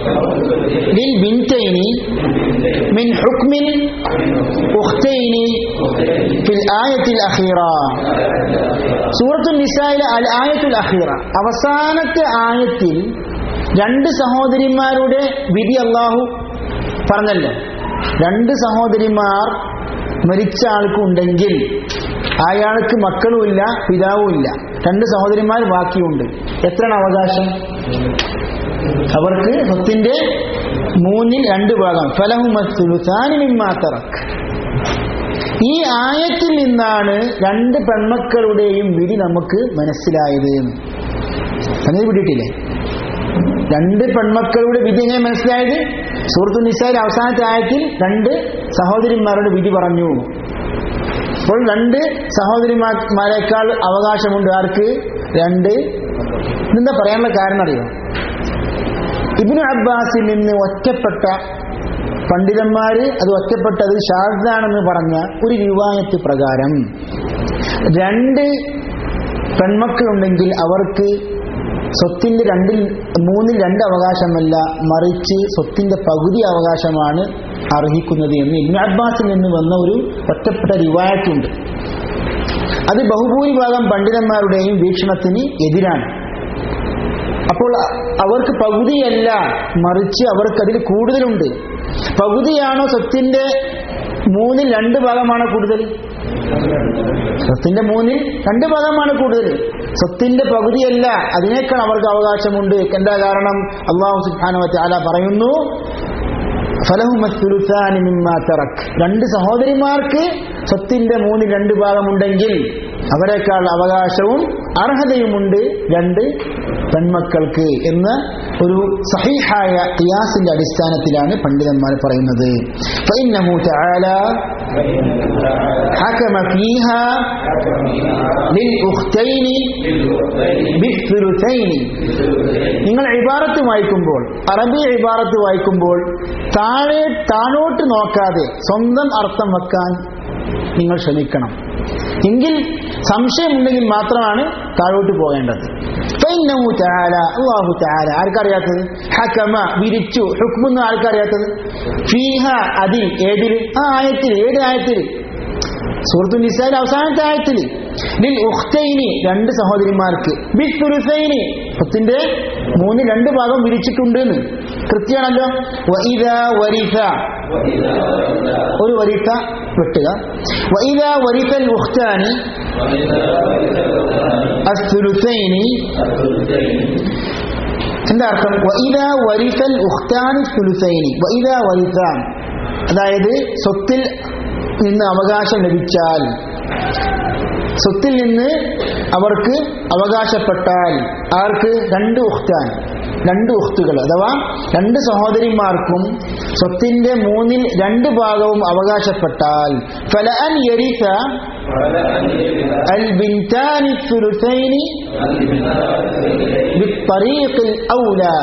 للبنتين من حكم الأختين في الآية الأخيرة സൂറത്തു നിസായിലെ അൽ ആയത്തുൽ അഖീറ അവസാനത്തെ ആയത്തിൽ രണ്ട് സഹോദരിമാരുടെ വിധി അള്ളാഹു പറഞ്ഞല്ലോ രണ്ട് സഹോദരിമാർ മരിച്ച ആൾക്കുണ്ടെങ്കിൽ അയാൾക്ക് മക്കളുമില്ല പിതാവുമില്ല രണ്ട് സഹോദരിമാർ ബാക്കിയുണ്ട് എത്രയാണ് അവകാശം അവർക്ക് സ്വത്തിന്റെ മൂന്നിൽ രണ്ട് ഭാഗം ഫലഹുമത്തുലുസാനിമിമാത്തറക്ക് ഈ ആയത്തിൽ നിന്നാണ് രണ്ട് പെൺമക്കളുടെയും വിധി നമുക്ക് മനസ്സിലായത് അങ്ങനെ പിടിയിട്ടില്ലേ രണ്ട് പെൺമക്കളുടെ വിധി എങ്ങനെ മനസ്സിലായത് സുഹൃത്തു നിസായിൽ അവസാനത്തെ ആയത്തിൽ രണ്ട് സഹോദരിമാരുടെ വിധി പറഞ്ഞു അപ്പോൾ രണ്ട് സഹോദരിമാരേക്കാൾ അവകാശമുണ്ട് ആർക്ക് രണ്ട് ഇതെന്താ പറയാനുള്ള കാരണം അറിയോ ഇബിനു അബ്ബാസിൽ നിന്ന് ഒറ്റപ്പെട്ട പണ്ഡിതന്മാര് അത് ഒറ്റപ്പെട്ടത് ഷാർദാണെന്ന് പറഞ്ഞ ഒരു രൂപായത്ത് പ്രകാരം രണ്ട് പെൺമക്കളുണ്ടെങ്കിൽ അവർക്ക് സ്വത്തിന്റെ രണ്ടിൽ മൂന്നിൽ രണ്ട് അവകാശമല്ല മറിച്ച് സ്വത്തിന്റെ പകുതി അവകാശമാണ് അർഹിക്കുന്നത് എന്ന് ഇബ്നു അബ്ബാസിൽ നിന്ന് വന്ന ഒരു ഒറ്റപ്പെട്ട റിവായത്തുണ്ട് അത് ബഹുഭൂരിഭാഗം പണ്ഡിതന്മാരുടെയും വീക്ഷണത്തിന് എതിരാണ് അപ്പോൾ അവർക്ക് പകുതിയല്ല മറിച്ച് അവർക്ക് അതിൽ കൂടുതലുണ്ട് പകുതിയാണോ സ്വത്തിന്റെ മൂന്നിൽ രണ്ട് ഭാഗമാണോ കൂടുതൽ സ്വത്തിന്റെ മൂന്നിൽ രണ്ട് ഭാഗമാണ് കൂടുതൽ സ്വത്തിന്റെ പകുതിയല്ല അതിനേക്കാൾ അവർക്ക് അവകാശമുണ്ട് എന്താ കാരണം അള്ളാഹു സുബ്ഹാനഹു വതആല പറയുന്നു ഫലഹുമത്തുലുസാനി മിമ്മാ തറക് രണ്ട് സഹോദരിമാർക്ക് സ്വത്തിന്റെ മൂന്നിൽ രണ്ട് ഭാഗമുണ്ടെങ്കിൽ അവരെക്കാൾ അവകാശവും അർഹതയുമുണ്ട് രണ്ട് പെൺമക്കൾക്ക് എന്ന് ഒരു സഹിഹായ ഖിയാസിന്റെ അടിസ്ഥാനത്തിലാണ് പണ്ഡിതന്മാർ പറയുന്നത് فإنه تعالى حكم فيها للأختين بالثلثين നിങ്ങൾ ഇബാറത്ത് വായിക്കുമ്പോൾ അറബി ഇബാറത്ത് വായിക്കുമ്പോൾ താഴെ താഴോട്ട് നോക്കാതെ സ്വന്തം അർത്ഥം വെക്കാൻ നിങ്ങൾ ശ്രമിക്കണം എങ്കിൽ സംശയമുണ്ടെങ്കിൽ മാത്രമാണ് താഴോട്ട് പോകേണ്ടത് ഫൈന്നഹു തആല അല്ലാഹു തആല ആർക്കറിയാത്തത് ഹകമ വിരിച്ചു ഹുക്മെന്ന് ആർക്കറിയാത്തത് ഫീഹ അതിൽ ഏതിൽ ആ ആയത്തിൽ ഏത് ആയത്തിൽ സൂറത്തു നിസായിൽ അവസാനത്തെ ആയത്തിൽ ലിൽ ഉഖ്തൈനി രണ്ട് സഹോദരിമാർക്ക് ബിൽ തുരുസൈനി പത്തിന്റെ മൂന്ന് രണ്ട് ഭാഗം വിരിച്ചിട്ടുണ്ട് എന്ന് കൃത്യമാണല്ലോ വഇദാ വരിസ ഒരു വരിസ വെട്ടുക വഇദാ വരിസൽ ഉഖ്താനി അസ്തുലുസൈനി എന്താ അർത്ഥം വഇദാ വരിസൽ ഉഖ്താനി സുലുസൈനി വഇദാ വരിസ അതായത് സ്വത്തിൽ നിന്ന് അവകാശം ലഭിച്ചാൽ സ്വത്തിൽ നിന്ന് അവർക്ക് അവകാശപ്പെട്ടാൽ ആർക്ക് രണ്ട് ഉഖ്താൻ രണ്ട് ഉഖ്തുകൾ അഥവാ രണ്ട് സഹോദരിമാർക്കും സ്വത്തിന്റെ മൂന്നിൽ രണ്ട് ഭാഗവും അവകാശപ്പെട്ടാൽ ഫലഅൻ യരിസ البنتان الثلثين بالطريق الأولى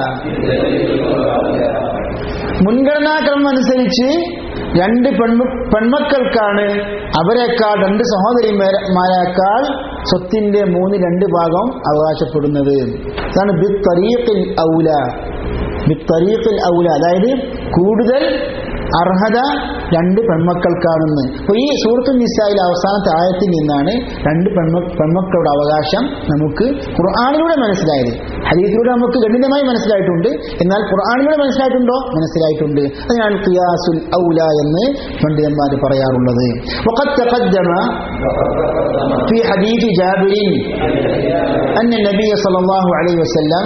മുൻഗണനാക്രമം അനുസരിച്ച് രണ്ട് പെൺമ പെൺമക്കൾക്കാണ് അവരെക്കാൾ രണ്ട് സഹോദരിമാരെക്കാൾ സ്വത്തിന്റെ മൂന്ന് രണ്ട് ഭാഗം അവകാശപ്പെടുന്നത് അതാണ് ബി തരീഖിൽ ഔല ബി തരീഖിൽ ഔല അതായത് കൂടുതൽ അർഹത രണ്ട് പെൺമക്കൾക്കാണെന്ന് അപ്പൊ ഈ സൂറത്തു നിസായിൽ അവസാനത്തെ ആയത്തിൽ നിന്നാണ് രണ്ട് പെൺമ പെൺമക്കളുടെ അവകാശം നമുക്ക് ഖുർആാനിലൂടെ മനസ്സിലായത് ഹദീസിലൂടെ നമുക്ക് ഗണ്യമായി മനസ്സിലായിട്ടുണ്ട് എന്നാൽ ഖുർആാനിലൂടെ മനസ്സിലായിട്ടുണ്ടോ മനസ്സിലായിട്ടുണ്ട് അതിനാണ് ഖിയാസുൽ ഔല എന്ന് പണ്ഡിതന്മാർ പറയാറുള്ളത് وقد تقدم في حديث جابر أن النبي صلى الله عليه وسلم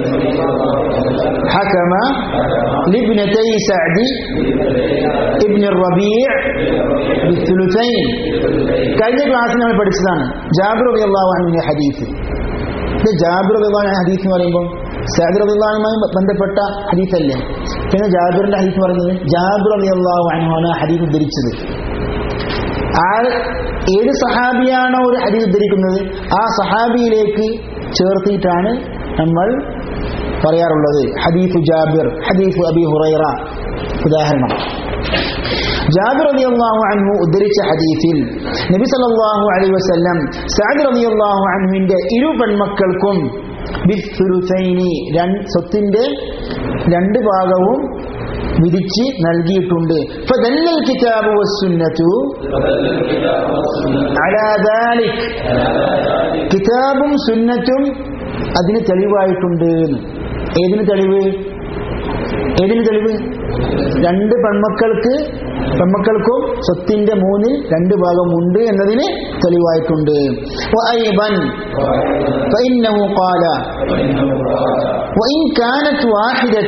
حكم لابنتي سعد ابن الربيع بالثلثين കഴിഞ്ഞ ക്ലാസ്സിൽ നമ്മൾ പഠിച്ചതാണ് ജാബിർ റളിയല്ലാഹു അൻഹുവിന്റെ ഹദീസ് ഇത് ജാബിർ റളിയല്ലാഹു അൻഹു ഹദീസ് എന്ന് പറയുമ്പോൾ സഅദ് റളിയല്ലാഹുമായി ബന്ധപ്പെട്ട ഹദീസല്ലേ പിന്നെ ജാബിറിന്റെ ഹദീസ് പറയുന്നത് ജാബിർ റളിയല്ലാഹു അൻഹുവാണ് ആ ഹദീസ് ഉദ്ധരിച്ചത് ആ ഏത് സഹാബിയാണോ ഒരു ഹദീസ് ഉദ്ധരിക്കുന്നത് ആ സഹാബിയിലേക്ക് ചേർത്തിയിട്ടാണ് നമ്മൾ പറയാറുള്ളത് ഹദീഫു ജാബിർ ഹദീഫു അബി ഹുറൈറ ഉദാഹരണം ജാബിർ റളിയല്ലാഹു അൻഹു ഉദ്ധരിച്ച ഹദീസിൽ നബി സല്ലല്ലാഹു അലൈഹി വസല്ലം സഅദ് റളിയല്ലാഹു അൻഹുവിന്റെ ഇരു പെൺമക്കൾക്കും ബിസ്സുലുസൈനി രണ്ട് സ്വത്തിന്റെ രണ്ട് ഭാഗവും വിധിച്ച് നൽകിയിട്ടുണ്ട് ഫദല്ലൽ കിതാബു വസ്സുന്നതു അലാ ദാലിക് കിതാബും സുന്നത്തും അതിന് തെളിവായിട്ടുണ്ട് എന്ന്. ഏതിന് തെളിവ് ഏതിന് തെളിവ് രണ്ട് പെൺമക്കൾക്ക് പെൺമക്കൾക്കും സ്വത്തിന്റെ മൂന്നിൽ രണ്ട് ഭാഗം ഉണ്ട് എന്നതിന് തെളിവായിട്ടുണ്ട് وأيضا فإنه قال وإن كانت واحدة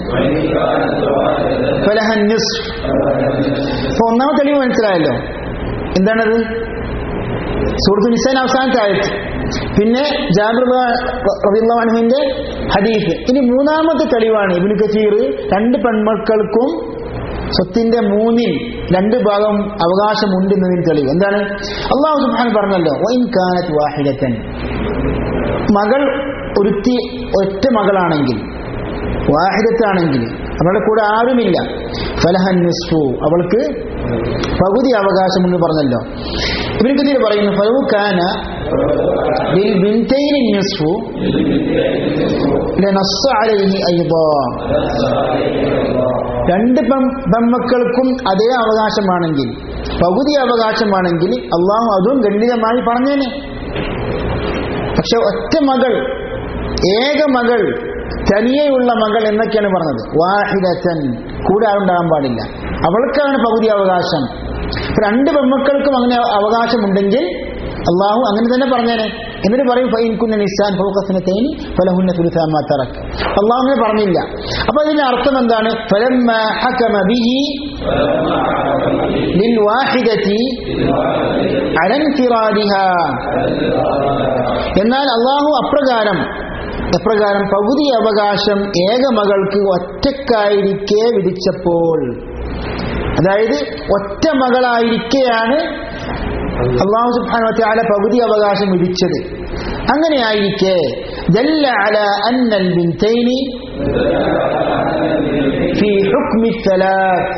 فلها النصف അപ്പൊ ഒന്നാമത്തെ തെളിവ് മനസ്സിലായല്ലോ എന്താണത് സൂറത്ത് നിസാൻ അവസാനത്തെ ആയത്ത് പിന്നെ ജാബിർ റബിള്ളാഹുവിന്റെ ഹദീഫ് ഇനി മൂന്നാമത്തെ തെളിവാണ് ഇബിന് കസീർ രണ്ട് പെൺമക്കൾക്കും സ്വത്തിന്റെ മൂന്നിൽ രണ്ട് ഭാഗം അവകാശമുണ്ട് എന്നതിന് തെളിവ് എന്താണ് അള്ളാഹു സുബ്ഹാൻ പറഞ്ഞല്ലോ വൈൻ കാനത്ത് വാഹിദത്തൻ മകൾ ഒരുത്തി ഒറ്റ മകളാണെങ്കിൽ വാഹിദത്താണെങ്കിൽ അവളുടെ കൂടെ ആരുമില്ല ഫലഹൻ നിസ്ഫു അവൾക്ക് പകുതി അവകാശമെന്ന് പറഞ്ഞല്ലോ ഇവന് കഥയിൽ പറയുന്നു ഫലു കാന ബിൽ ബിൻതൈനി നിസ്ഫു ലനസ്സ അലൈഹി അയ്ദാ രണ്ട് പെൺ- പെൺമക്കൾക്കും അതേ അവകാശമാണെങ്കിൽ പകുതി അവകാശമാണെങ്കിൽ അള്ളാഹു അതും ഗണ്ഡിതമായി പറഞ്ഞേനെ പക്ഷെ ഒറ്റ മകൾ ഏക മകൾ തനിയെയുള്ള മകൾ എന്നൊക്കെയാണ് പറഞ്ഞത് വാഹിദത്തൻ കൂടെ ആളുണ്ടാകാൻ പാടില്ല അവൾക്കാണ് പകുതി അവകാശം ഇപ്പൊ രണ്ട് പെൺമക്കൾക്കും അങ്ങനെ അവകാശമുണ്ടെങ്കിൽ അള്ളാഹു അങ്ങനെ തന്നെ പറഞ്ഞേനെ എന്നിട്ട് പറയും ഫൈൻ കുന്ന നിസാൻ ഫൗഖസ്നതൈനി ഫലഹുന്ന സുലുസാ തറക് അള്ളാഹു അങ്ങനെ പറഞ്ഞില്ല അപ്പൊ അതിന്റെ അർത്ഥം എന്താണ് ഫലമ്മ ഹകമ ബിഹി ലിൽവാഹിദതി അലൻഫിറാദിഹാ എന്നാൽ അള്ളാഹു അപ്രകാരം എപ്രകാരം പകുതി അവകാശം ഏക മകൾക്ക് ഒറ്റക്കായിരിക്കെ വിധിച്ചപ്പോൾ അതായത് ഒറ്റ മകളായിരിക്കെയാണ് അള്ളാഹു സുബ്ഹാനഹു വതആല പകുതി അവകാശം വിധിച്ചത് അങ്ങനെയായിരിക്കെ ദല്ല അല അന്നൽ ബിൻതൈനി ഫീ ഹുക്മി സലാത്ത്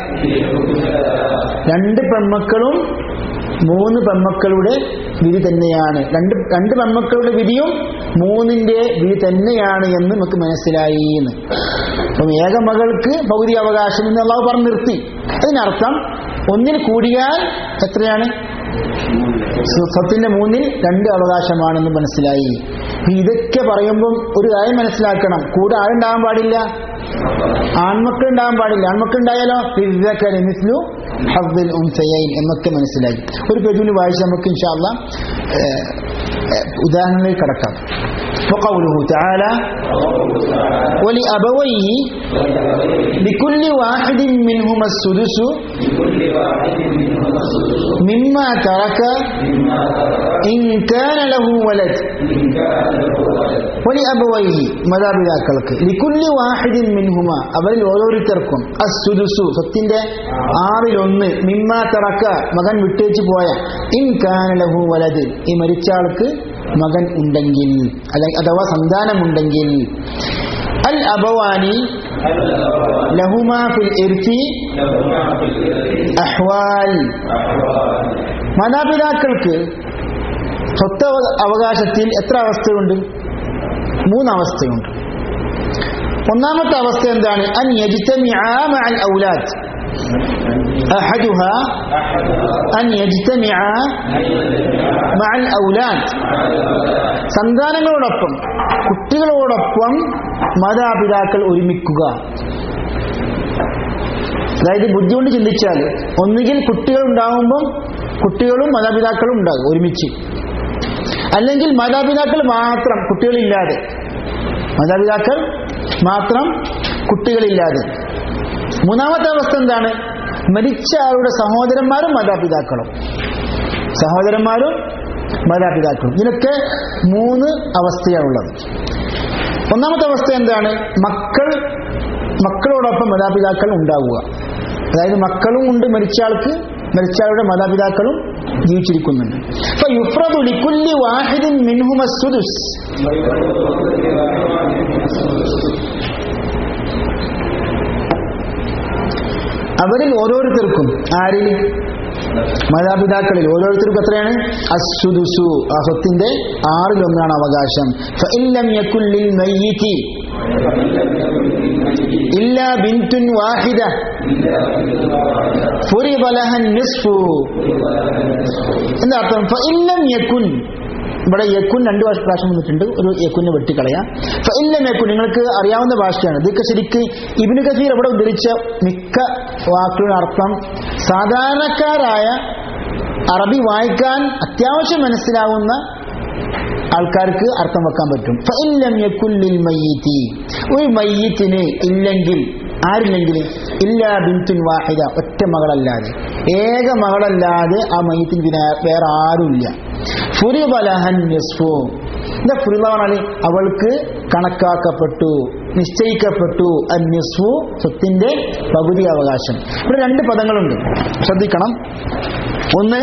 രണ്ട് പെൺമക്കളും മൂന്ന് പെൺമക്കളുടെ വിധി തന്നെയാണ് രണ്ട് രണ്ട് പെൺമക്കളുടെ വിധിയും മൂന്നിന്റെ വിധി തന്നെയാണ് എന്ന് നമുക്ക് മനസ്സിലായി എന്ന് അപ്പം ഏക മകൾക്ക് പകുതി അവകാശം എന്ന് അള്ളാഹു പറഞ്ഞു നിർത്തി അതിനർത്ഥം ഒന്നിൽ കൂടിയാൽ എത്രയാണ് സ്വ- സ്വത്തിന്റെ മൂന്നിൽ രണ്ട് അവകാശമാണെന്ന് മനസ്സിലായി അപ്പൊ ഇതൊക്കെ പറയുമ്പം ഒരു കാര്യം മനസ്സിലാക്കണം കൂടെ ആരുണ്ടാകാൻ പാടില്ല ആൺമക്കൾ ഉണ്ടാകാൻ പാടില്ല ആൺമക്കൾ ഉണ്ടായാലോ ഇzzakari മിസ്ലു ഹഫ്ദിൽ ഉൻസയൈൻ എന്നൊക്കെ മനസ്സിലായി ഒരു പേജിൽ വായിച്ച് നമുക്ക് ഇൻഷാല്ല ഉദാഹരണങ്ങളിൽ കടക്കാം وقوله تعالى ولأبويه لكل واحد منهما السدس مما ترك إن كان له ولد ولأبويه മാതാപിതാക്കൾക്ക് ലിക്കുല്ലി വാഹിദിൻ മിൻഹുമ അവരിൽ ഓരോരുത്തർക്കും അസുദുസു സ്വത്തിന്റെ ആറിലൊന്ന് മിമ്മ തറക്ക മകൻ വിട്ടേച്ചു പോയ ഇൻ കാനലഹു വലത് ഈ മരിച്ച ആൾക്ക് മകൻ ഉണ്ടെങ്കിൽ അല്ലെ അഥവാ സന്താനമുണ്ടെങ്കിൽ അൽ അബവാനി ലഹുമാ ഫിൽ ഇർത്തി അഹ്വാൽ മാതാപിതാക്കൾക്ക് സ്വത്ത് അവ- അവകാശത്തിൽ എത്ര അവസ്ഥയുണ്ട് മൂന്നവസ്ഥയുണ്ട് ഒന്നാമത്തെ അവസ്ഥ എന്താണ് അൻ യജ്തമിഅ മഅൽ ഔലാദ് أحدها أن يجتمع مع الأولاد സന്താനങ്ങളോടൊപ്പം കുട്ടികളോടൊപ്പം മാതാപിതാക്കൾ ഒരുമിക്കുക അതായത് ബുദ്ധി കൊണ്ട് ചിന്തിച്ചാൽ ഒന്നുകിൽ കുട്ടികൾ ഉണ്ടാകുമ്പം കുട്ടികളും മാതാപിതാക്കളും ഉണ്ടാകും ഒരുമിച്ച് അല്ലെങ്കിൽ മാതാപിതാക്കൾ മാത്രം കുട്ടികളില്ലാതെ മാതാപിതാക്കൾ മാത്രം കുട്ടികളില്ലാതെ മൂന്നാമത്തെ അവസ്ഥ എന്താണ് മരിച്ച ആളുടെ സഹോദരന്മാരും മാതാപിതാക്കളും സഹോദരന്മാരും മാതാപിതാക്കളും ഇതിനൊക്കെ മൂന്ന് അവസ്ഥയാണുള്ളത് ഒന്നാമത്തെ അവസ്ഥ എന്താണ് മക്കൾ മക്കളോടൊപ്പം മാതാപിതാക്കൾ ഉണ്ടാവുക അതായത് മക്കളും ഉണ്ട് മരിച്ചയാൾക്ക് മരിച്ചയാളുടെ മാതാപിതാക്കളും ജീവിച്ചിരിക്കുന്നുണ്ട് അപ്പൊ യുഫ്രദു ലിക്കുല്ലി വാഹിദിൻ മിൻഹുമ സുദുസ് അവരിൽ ഓരോരുത്തർക്കും ആരിൽ മാതാപിതാക്കളിൽ ഓരോരുത്തർക്കും എത്രയാണ് അസുദുസു ആ സ്വത്തിന്റെ ആറിലൊന്നാണ് അവകാശം ഫഇല്ലം യകുല്ലിൽ മയ്യിതി ഇല്ല ബിൻതുൻ വാഹിദ ഫുരിദ ലഹ നിസ്ഫു എന്താ അർത്ഥം ഫഇല്ലം യകുൻ ഇവിടെ യക്കുൻ രണ്ട് ഭാഷ പ്രാവശ്യം വന്നിട്ടുണ്ട് ഒരു യക്കുനെ വെട്ടിക്കളയാം ഫഇല്ലം യക്കുൻ നിങ്ങൾക്ക് അറിയാവുന്ന ഭാഷയാണ് ഇതൊക്കെ ശരിക്ക് ഇബിന് കസീർ ഇവിടെ ഉദ്ധരിച്ച മിക്ക വാക്കുകളുടെ അർത്ഥം സാധാരണക്കാരായ അറബി വായിക്കാൻ അത്യാവശ്യം മനസ്സിലാവുന്ന ആൾക്കാർക്ക് അർത്ഥം വെക്കാൻ പറ്റും ഫഇല്ലം യകുല്ലിൽ മയ്യിത്തി ഒരു മയ്യിത്തിന് ഇല്ലെങ്കിൽ ആരില്ലെങ്കിൽ ഇല്ല ബിന്തുൻ വാഹിദ ഒറ്റ മകളല്ലാതെ ഏക മകളല്ലാതെ ആ മയ്യത്തിന് പിന്നെ വേറെ ആരുമില്ല ഫുരിബലഹൻ നിസ്ഫു എന്താ ഫുരിബ പറഞ്ഞാൽ അവൾക്ക് കണക്കാക്കപ്പെട്ടു നിശ്ചയിക്കപ്പെട്ടു അന്യസ്വു സ്വത്തിന്റെ പകുതി അവകാശം ഇവിടെ രണ്ട് പദങ്ങളുണ്ട് ശ്രദ്ധിക്കണം ഒന്ന്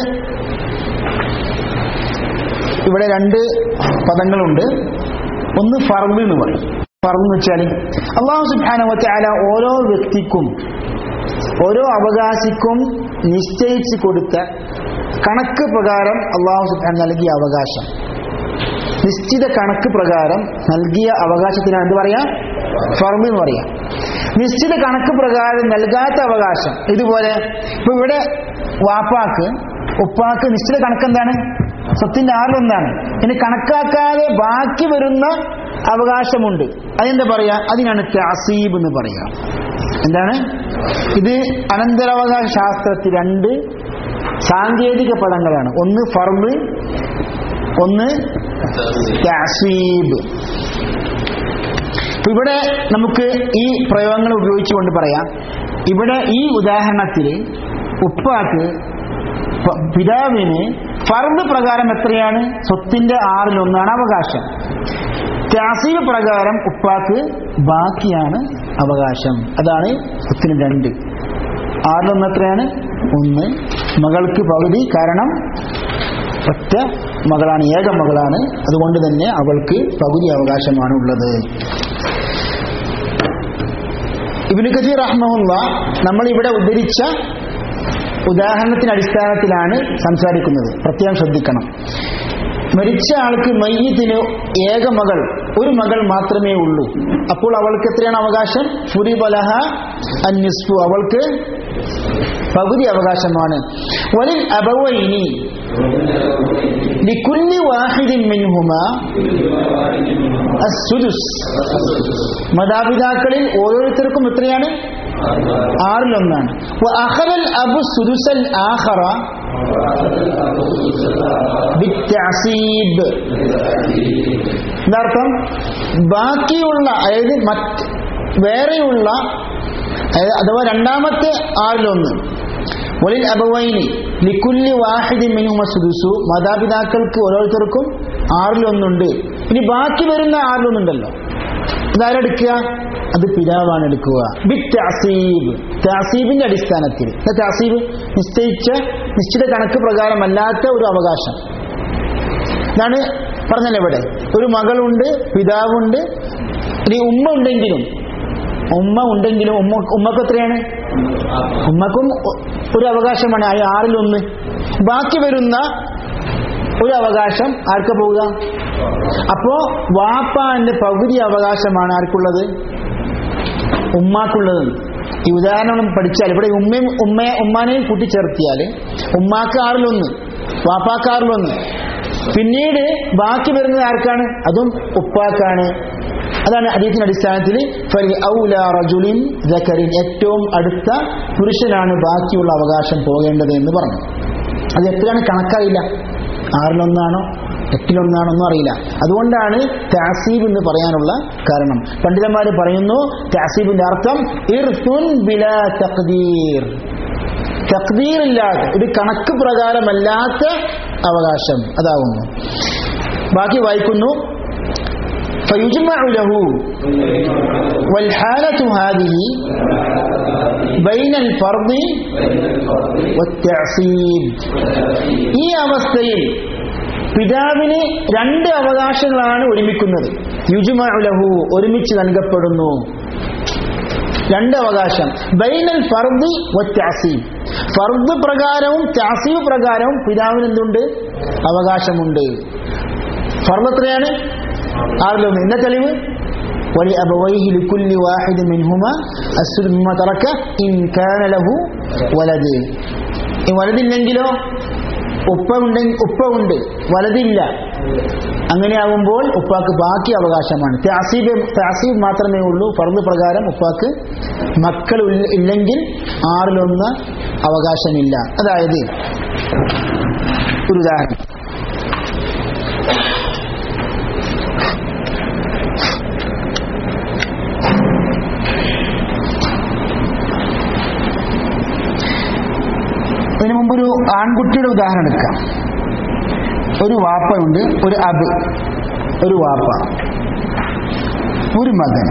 ഇവിടെ രണ്ട് പദങ്ങളുണ്ട് ഒന്ന് ഫർദ് എന്ന് പറയും ഫർദ് എന്ന് വെച്ചാൽ അള്ളാഹു സുബ്ഹാനഹു വതആല ഓരോ വ്യക്തിക്കും ഓരോ അവകാശിക്കും നിശ്ചയിച്ചു കൊടുത്ത കണക്ക് പ്രകാരം അള്ളാഹു സുബ്ഹാൻ നൽകിയ അവകാശം നിശ്ചിത കണക്ക് പ്രകാരം നൽകിയ അവകാശത്തിനാണ് എന്ത് പറയാ ഫർമ് എന്ന് പറയാം നിശ്ചിത കണക്ക് പ്രകാരം നൽകാത്ത അവകാശം ഇതുപോലെ ഇപ്പൊ ഇവിടെ വാപ്പാക്ക് ഉപ്പാക്ക് നിശ്ചിത കണക്ക് എന്താണ് സ്വത്തിന്റെ ആറിലൊന്നാണ് ഇനി കണക്കാക്കാതെ ബാക്കി വരുന്ന അവകാശമുണ്ട് അതെന്താ പറയാ അതിനാണ് താസീബ് എന്ന് പറയാ എന്താണ് ഇത് അനന്തരാവകാശ ശാസ്ത്രത്തിൽ രണ്ട് സാങ്കേതിക പദങ്ങളാണ് ഒന്ന് ഫർമ് ഒന്ന് താസീബ് ഇപ്പൊ ഇവിടെ നമുക്ക് ഈ പ്രയോഗങ്ങൾ ഉപയോഗിച്ചുകൊണ്ട് പറയാം ഇവിടെ ഈ ഉദാഹരണത്തിൽ ഉപ്പാക്ക് പ- പിതാവിന് ഫർദ് പ്രകാരം എത്രയാണ് സ്വത്തിന്റെ ആറിലൊന്നാണ് അവകാശം താസീബ് പ്രകാരം ഉപ്പാക്ക് ബാക്കിയാണ് അവകാശം അതാണ് സ്വത്തിന് രണ്ട് ആറിലൊന്ന് എത്രയാണ് ഒന്ന് മകൾക്ക് പകുതി കാരണം ഒറ്റ മകളാണ് ഏക മകളാണ് അതുകൊണ്ട് തന്നെ അവൾക്ക് പകുതി അവകാശമാണ് ഉള്ളത് ഇബിന് കജീർ റഹ്മുള്ള നമ്മൾ ഇവിടെ ഉദ്ധരിച്ച ഉദാഹരണത്തിന് അടിസ്ഥാനത്തിലാണ് സംസാരിക്കുന്നത് പ്രത്യേകം ശ്രദ്ധിക്കണം മരിച്ച ആൾക്ക് മയ്യത്തിന് ഏക മകൾ ഒരു മകൾ മാത്രമേ ഉള്ളൂ അപ്പോൾ അവൾക്ക് എത്രയാണ് അവകാശം ഫുരിബലഹ അന്യസ്ഫു അവൾക്ക് പകുതി അവകാശമാണ് വലിൽ അബവൈനി ലിക്കുല്ലി വാഹിദിൻ മിൻഹുമാ അസ്സുദുസ് മാതാപിതാക്കളിൽ ഓരോരുത്തർക്കും എത്രയാണ് ആറിലൊന്നാണ് വഅഖദൽ അബു സുദുസൽ ആഖറ ബിത്തഅസീബ് എന്നർത്ഥം ബാക്കിയുള്ള അതായത് മറ്റ് വേറെയുള്ള അതായത് അഥവാ രണ്ടാമത്തെ ആറിലൊന്ന് ഒലിൽ അബവൈനി ലിക്കുല്ലി വാഹിദി മിനുമ സുദുസു മാതാപിതാക്കൾക്ക് ഓരോരുത്തർക്കും ആറിലൊന്നുണ്ട് ഇനി ബാക്കി വരുന്ന ആറിലൊന്നുണ്ടല്ലോ അതാരെടുക്കുക അത് പിതാവാണ് എടുക്കുക ബിറ്റ് തഅസീബ് തഅസീബിന്റെ അടിസ്ഥാനത്തിൽ എന്താ തഅസീബ് നിശ്ചയിച്ച നിശ്ചിത കണക്ക് പ്രകാരമല്ലാത്ത ഒരു അവകാശം ഇതാണ് പറഞ്ഞല്ലോ ഇവിടെ ഒരു മകളുണ്ട് പിതാവുണ്ട് ഇനി ഉമ്മ ഉണ്ടെങ്കിലും ഉമ്മ ഉണ്ടെങ്കിലും ഉമ്മ ഉമ്മക്ക് എത്രയാണ് ഉമ്മക്കും ഒ- ഒരു അവകാശമാണ് ആ ആറിലൊന്ന് ബാക്കി വരുന്ന ഒരു അവകാശം ആർക്ക് പോവുക അപ്പോ വാപ്പാന്റെ പകുതി അവകാശമാണ് ആർക്കുള്ളത് ഉമ്മാക്കുള്ളത് ഈ ഉദാഹരണം പഠിച്ചാൽ ഇവിടെ ഉമ്മയും ഉമ്മയെ ഉമ്മാനെയും കൂട്ടിച്ചേർത്തിയാൽ ഉമ്മാക്ക് ആറിലൊന്ന് വാപ്പാക്ക് ആറിലൊന്ന് പിന്നീട് ബാക്കി വരുന്നത് ആർക്കാണ് അതും ഉപ്പാക്കാണ് അതാണ് അതീതിന്റെ അടിസ്ഥാനത്തിൽ ഫലി ഔല റജുലിൻ ദക്കരിൻ ഏറ്റവും അടുത്ത പുരുഷനാണ് ബാക്കിയുള്ള അവകാശം പോകേണ്ടത് എന്ന് പറഞ്ഞു അത് എത്രയാണ് കണക്കായില്ല ആറിലൊന്നാണോ എട്ടിലൊന്നാണോ ഒന്നും അറിയില്ല അതുകൊണ്ടാണ് താസീബ് എന്ന് പറയാനുള്ള കാരണം പണ്ഡിതന്മാർ പറയുന്നു താസീബിന്റെ അർത്ഥം ഇർസുൻ ബിലാ തഖ്ദീർ തഖ്ദീർ ഇല്ലാത്ത ഒരു കണക്ക് പ്രകാരമല്ലാത്ത അവകാശം അതാവുന്നു ബാക്കി വായിക്കുന്നു فيجمع له والحالة هذه بين الفرض والتعصيب ഈ അവസ്ഥയിൽ പിതാവിന് രണ്ട് അവകാശങ്ങളാണ് ഒരുമിക്കുന്നത് യുജുമഅു ലഹു ഒരുമിച്ച് നൽകപ്പെടുന്നു രണ്ട് അവകാശം ബൈനൽ ഫർദി വറ്റാസീം ഫർദ് പ്രകാരവും ടാസീവ് പ്രകാരവും പിതാവിന് എന്തുണ്ട് അവകാശമുണ്ട് ഫർദ് എത്രയാണ് ആറിലൊന്ന് എന്താ തെളിവ് ولأبويه لكل واحد منهما السدس مما ترك إن كان له ولد ഈ വലതില്ലെങ്കിലോ ഉപ്പ ഉണ്ടെങ്കിൽ ഉപ്പ ഉണ്ട് വലതില്ല അങ്ങനെയാവുമ്പോൾ ഉപ്പാക്ക് ബാക്കി അവകാശമാണ് ത്യാസീബ് ത്യാസീബ് മാത്രമേ ഉള്ളൂ ഫർദ് പ്രകാരം ഉപ്പാക്ക് മക്കൾ ഇല്ല- ഇല്ലെങ്കിൽ ആറിലൊന്ന് അവകാശമില്ല അതായത് ഒരു ഉദാഹരണം ഇതിനു മുമ്പ് ഒരു ആൺകുട്ടിയുടെ ഉദാഹരണം എടുക്കാം ഒരു വാപ്പയുണ്ട് ഒരു അബ് ഒരു വാപ്പ ഒരു മകൻ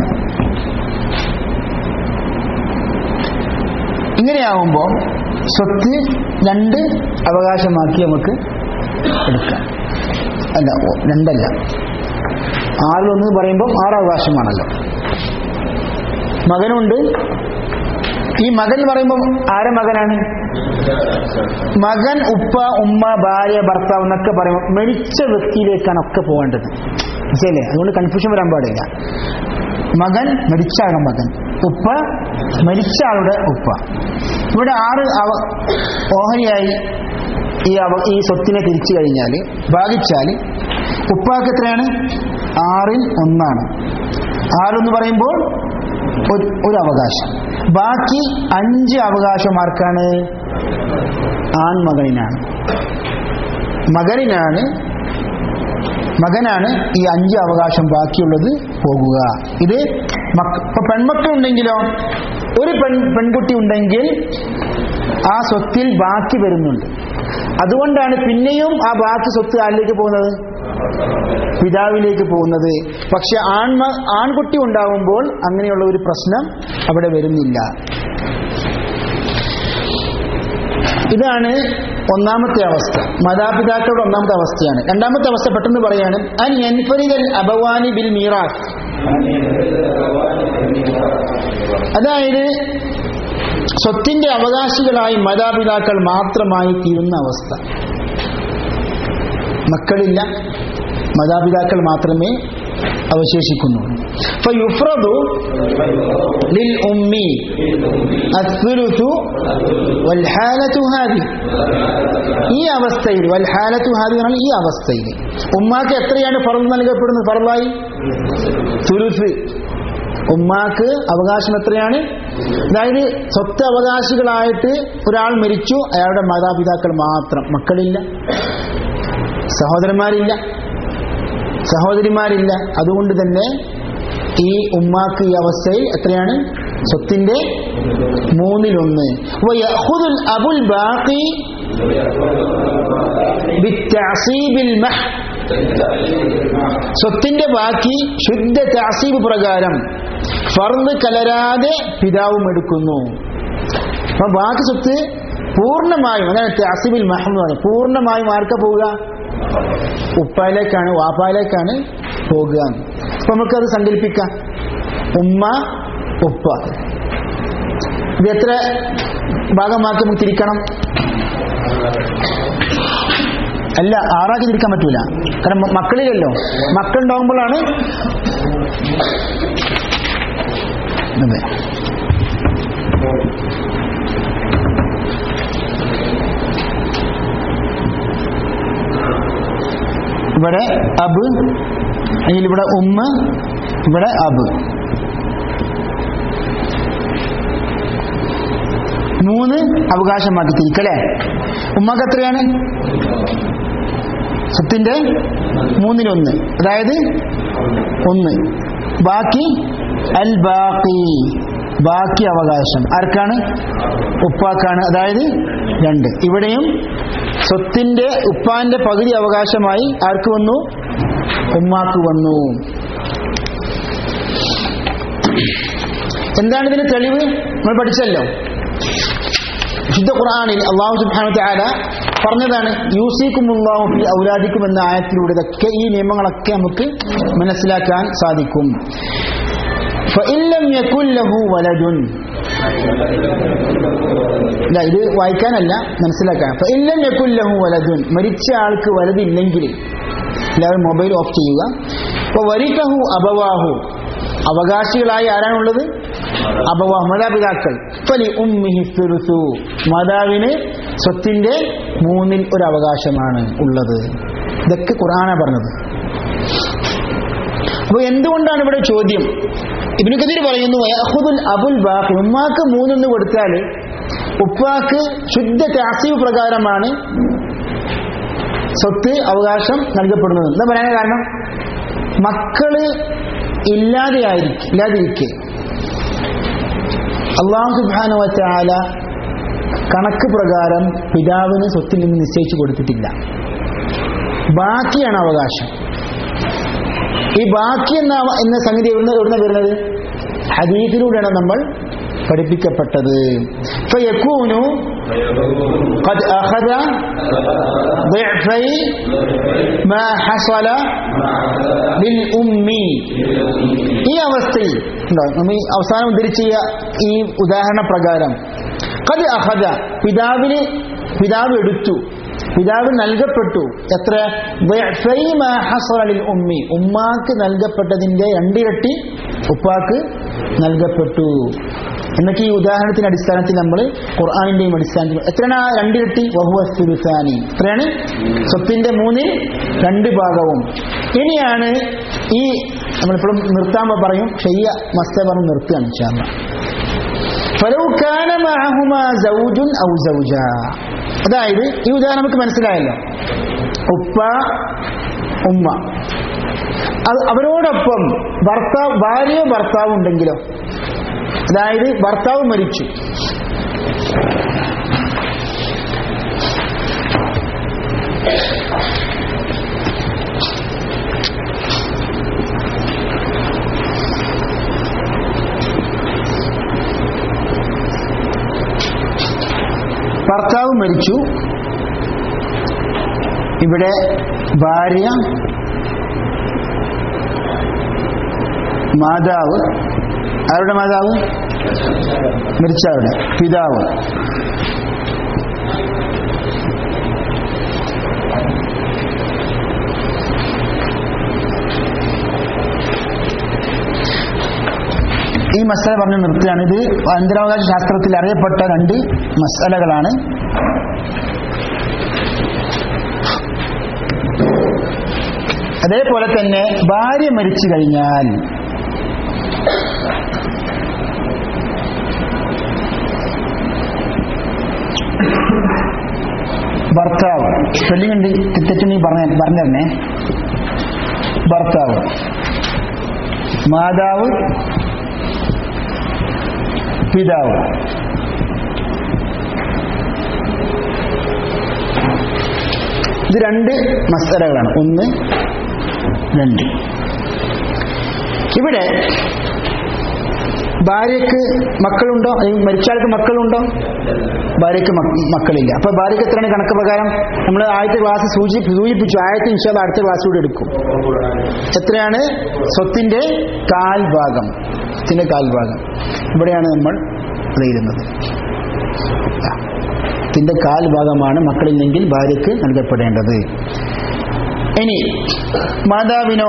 ഇങ്ങനെയാവുമ്പോൾ സ്വത്ത് രണ്ട് അവകാശമാക്കി നമുക്ക് എടുക്കാം അല്ല ഓ, രണ്ടല്ല ആറിലൊന്ന് പറയുമ്പോൾ ആറ് അവകാശമാണല്ലോ മകനുണ്ട് ഈ മകൻ പറയുമ്പോൾ ആരെ മകനാണ് മകൻ ഉപ്പ ഉമ്മ ഭാര്യ ഭർത്താവ് എന്നൊക്കെ പറയുമ്പോൾ മരിച്ച വ്യക്തിയിലേക്കാണ് ഒക്കെ പോകേണ്ടത് മനസ്സിലല്ലേ അതുകൊണ്ട് കൺഫ്യൂഷൻ വരാൻ പാടില്ല മകൻ മരിച്ച ആളുടെ മകൻ ഉപ്പ മരിച്ച ആളുടെ ഉപ്പ ഇവിടെ ആറ് അവ ഓഹരിയായി ഈ അവ ഈ സ്വത്തിനെ തിരിച്ചു കഴിഞ്ഞാൽ ഭാഗിച്ചാൽ ഉപ്പാക്ക് എത്രയാണ് ആറിൽ ഒന്നാണ് ആറെന്ന് പറയുമ്പോൾ ഒരു ഒരു അവകാശം ബാക്കി അഞ്ച് അവകാശം ആർക്കാണ് ആൺമകനിനാണ് മകനിനാണ് മകനാണ് ഈ അഞ്ച് അവകാശം ബാക്കിയുള്ളത് പോകുക ഇത് മക്ക ഇപ്പൊ പെൺമക്കളുണ്ടെങ്കിലോ ഒരു പെൺ പെൺകുട്ടി ഉണ്ടെങ്കിൽ ആ സ്വത്തിൽ ബാക്കി വരുന്നുണ്ട് അതുകൊണ്ടാണ് പിന്നെയും ആ ബാക്കി സ്വത്ത് ആരിലേക്ക് പോകുന്നത് പിതാവിലേക്ക് പോകുന്നത് പക്ഷെ ആൺമ ആൺകുട്ടി ഉണ്ടാവുമ്പോൾ അങ്ങനെയുള്ള ഒരു പ്രശ്നം അവിടെ വരുന്നില്ല ഇതാണ് ഒന്നാമത്തെ അവസ്ഥ മാതാപിതാക്കളുടെ ഒന്നാമത്തെ അവസ്ഥയാണ് രണ്ടാമത്തെ അവസ്ഥ പെട്ടെന്ന് പറയാണ് അൻ എൻഫരിദൽ അബവാനി ബിൽ മീറാസ് അതായത് സ്വത്തിന്റെ അവകാശികളായി മാതാപിതാക്കൾ മാത്രമായി തീരുന്ന അവസ്ഥ മക്കളില്ല മാതാപിതാക്കൾ മാത്രമേ അവശേഷിക്കുന്നുള്ളൂ فيفرض للأم الثلث والحالة هذه ഈ അവസ്ഥയിൽ വൽഹാലത്തു ഹാദി പറഞ്ഞാൽ ഈ അവസ്ഥയിൽ ഉമ്മാക്ക് എത്രയാണ് ഫറദ് നൽകപ്പെടുന്നത് ഫറലായി തുരുത്ത് ഉമ്മാക്ക് അവകാശം എത്രയാണ് അതായത് സ്വത്ത് അവകാശികളായിട്ട് ഒരാൾ മരിച്ചു അയാളുടെ മാതാപിതാക്കൾ മാത്രം മക്കളില്ല സഹോദരന്മാരില്ല സഹോദരിമാരില്ല അതുകൊണ്ട് തന്നെ ഈ ഉമ്മാക്ക് ഈ അവസ്ഥയിൽ എത്രയാണ് സ്വത്തിന്റെ മൂന്നിലൊന്ന് വയഖുദുൽ അബുൽ ബാഖി ബിത്തഅസീബിൽ മഹ് സ്വത്തിന്റെ ബാക്കി ശുദ്ധ താസീബ് പ്രകാരം ഫർദ് കലരാതെ പിതാവും എടുക്കുന്നു അപ്പൊ ബാക്കി സ്വത്ത് പൂർണ്ണമായും അതാണ് താസീബിൽ മഹ് എന്ന് പറയുന്നത് പൂർണ്ണമായും ആർക്ക പോവുക ഉപ്പായിലേക്കാണ് വാപ്പായിലേക്കാണ് പോകുക അപ്പൊ നമുക്കത് സങ്കല്പിക്കാം ഉമ്മ ഉപ്പ ഇത് എത്ര ഭാഗമാക്കി നമുക്ക് തിരിക്കണം അല്ല ആറാക്കി തിരിക്കാൻ പറ്റൂല കാരണം മ- മക്കളിലല്ലോ മക്കളുണ്ടാവുമ്പോഴാണ് അതെ ഇവിടെ അബ് അല്ലെങ്കിൽ ഇവിടെ ഉമ്മ ഇവിടെ അബ് മൂന്ന് അവകാശമാക്കി തിരിക്കല്ലേ ഉമ്മക്ക് എത്രയാണ് സ്വത്തിന്റെ മൂന്നിലൊന്ന് അതായത് ഒന്ന് ബാക്കി അൽ ബാക്കി ബാക്കി അവകാശം ആർക്കാണ് ഉപ്പാക്കാണ് അതായത് രണ്ട് ഇവിടെയും സ്വത്തിന്റെ ഉപ്പാന്റെ പകുതി അവകാശമായി ആർക്ക് വന്നു ഉമ്മാക്ക് വന്നു എന്താണ് ഇതിന് തെളിവ് നമ്മൾ പഠിച്ചല്ലോ വിശുദ്ധ ഖുർആാനിൽ അള്ളാഹു സുബ്ഹാനഹു വതആല പറഞ്ഞതാണ് യൂസിക്കുമുല്ലാഹു ഫി ഔലാദിക്കും എന്ന ആയത്തിലൂടെ ഇതൊക്കെ ഈ നിയമങ്ങളൊക്കെ നമുക്ക് മനസ്സിലാക്കാൻ സാധിക്കും فإن لم യകുൽ ലഹു വലദുൻ ഇല്ല, ഇത് വായിക്കാനല്ല മനസ്സിലാക്കാൻ അപ്പൊ ഇല്ലം യകുൽ ലഹു വലദുൻ മരിച്ച ആൾക്ക് വലതില്ലെങ്കിൽ എല്ലാവരും മൊബൈൽ ഓഫ് ചെയ്യുക അപ്പൊ വരിക്കഹു അബവാഹു അവകാശികളായി ആരാണുള്ളത് അബവാഹു മാതാപിതാക്കൾ ഫലി ഉമ്മിഹി സുലുസു മാതാവിന് സ്വത്തിന്റെ മൂന്നിൽ ഒരു അവകാശമാണ് ഉള്ളത് ഇതൊക്കെ ഖുർആന പറഞ്ഞത് അപ്പൊ എന്തുകൊണ്ടാണ് ഇവിടെ ചോദ്യം ഇബിന് കദീർ പറയുന്നു വയഹുദുൽ അബുൽ ബാഖി ഉമ്മാക്ക് മൂന്നൊന്ന് കൊടുത്താൽ ഉപ്പാക്ക് ശുദ്ധ താസീവ് പ്രകാരമാണ് സ്വത്ത് അവകാശം നൽകപ്പെടുന്നത് എന്താ പറയാൻ കാരണം മക്കള് ഇല്ലാതെയായിരിക്കും ഇല്ലാതിരിക്കെ അള്ളാഹു സുബാനുവച്ചാല കണക്ക് പ്രകാരം പിതാവിന് സ്വത്തിൽ നിന്ന് നിശ്ചയിച്ചു കൊടുത്തിട്ടില്ല ബാക്കിയാണ് അവകാശം ഈ ബാക്കി എന്ന എന്ന സംഗതി എവിടുന്ന് എവിടുന്ന് വരുന്നത് ഹദീസിലൂടെയാണ് നമ്മൾ പഠിപ്പിക്കപ്പെട്ടത് ഫയക്കൂനു قد أخذ ضعفي ما حصل للأم ഈ അവസ്ഥയിൽ ഉണ്ടോ നമ്മൾ ഈ അവസാനം ഉദ്ധരിച്ച ഈ- ഈ ഉദാഹരണ പ്രകാരം കത് അഹദ പിതാവിന് പിതാവ് എടുത്തു പിതാവ് നൽകപ്പെട്ടു എത്ര ضعفي ما حصل للأم ഉമ്മാക്ക് നൽകപ്പെട്ടതിന്റെ രണ്ടിരട്ടി ഉപ്പാക്ക് നൽകപ്പെട്ടു എന്നൊക്കെ ഈ ഉദാഹരണത്തിന്റെ അടിസ്ഥാനത്തിൽ നമ്മൾ ഖുർആാനിന്റെയും അടിസ്ഥാനത്തിൽ എത്രയാണ് ആ രണ്ടിരട്ടി വഹുവ സുലുസാനി എത്രയാണ് സ്വത്തിന്റെ മൂന്നിൽ രണ്ട് ഭാഗവും ഇനിയാണ് ഈ നമ്മളിപ്പോഴും നിർത്താൻ പറയും ഷെയ്യ മസ്ത പറഞ്ഞ് നിർത്തുകയാണ് ഇൻഷാല്ല ഫലൗ കാന മഅഹുമാ സൗജുൻ ഔ സൗജ അതായത് ഈ ഉദാഹരണം നമുക്ക് മനസ്സിലായല്ലോ ഉപ്പ ഉമ്മ അത് അവരോടൊപ്പം ഭർത്താവ് ഭാര്യയോ ഭർത്താവ് ഉണ്ടെങ്കിലോ അതായത് ഭർത്താവ് മരിച്ചു ഭർത്താവ് മരിച്ചു ഇവിടെ ഭാര്യ മാതാവ് ആരുടെ മാതാവ് മരിച്ചവരുടെ പിതാവ് ഈ മസാല പറഞ്ഞ് നിർത്തുകയാണ് ഇത് അനന്തരാവകാശ ശാസ്ത്രത്തിൽ അറിയപ്പെട്ട രണ്ട് മസാലകളാണ് അതേപോലെ തന്നെ ഭാര്യ മരിച്ചു കഴിഞ്ഞാൽ ഭർത്താവ് സ്പെല്ലിംഗ് ഉണ്ട് തെറ്റുണ്ടെങ്കിൽ പറഞ്ഞ പറഞ്ഞേ ഭർത്താവ് മാതാവ് പിതാവ് ഇത് രണ്ട് മസാലകളാണ് ഒന്ന് രണ്ട് ഇവിടെ ഭാര്യക്ക് മക്കളുണ്ടോ അല്ലെങ്കിൽ മരിച്ചാൾക്ക് മക്കളുണ്ടോ ഭാര്യക്ക് മക്ക- മക്കളില്ല അപ്പൊ ഭാര്യക്ക് എത്രയാണ് കണക്ക് പ്രകാരം നമ്മൾ ആദ്യത്തെ ക്ലാസ് സൂചി സൂചിപ്പിച്ചു ആദ്യത്തെ ഇൻഷാല് അടുത്ത ക്ലാസ് കൂടെ എടുക്കും എത്രയാണ് സ്വത്തിന്റെ കാൽഭാഗം സ്വത്തിന്റെ കാൽഭാഗം ഇവിടെയാണ് നമ്മൾ അറിയുന്നത് ത്തിന്റെ കാൽഭാഗമാണ് മക്കളില്ലെങ്കിൽ ഭാര്യക്ക് നൽകപ്പെടേണ്ടത് ഇനി മാതാവിനോ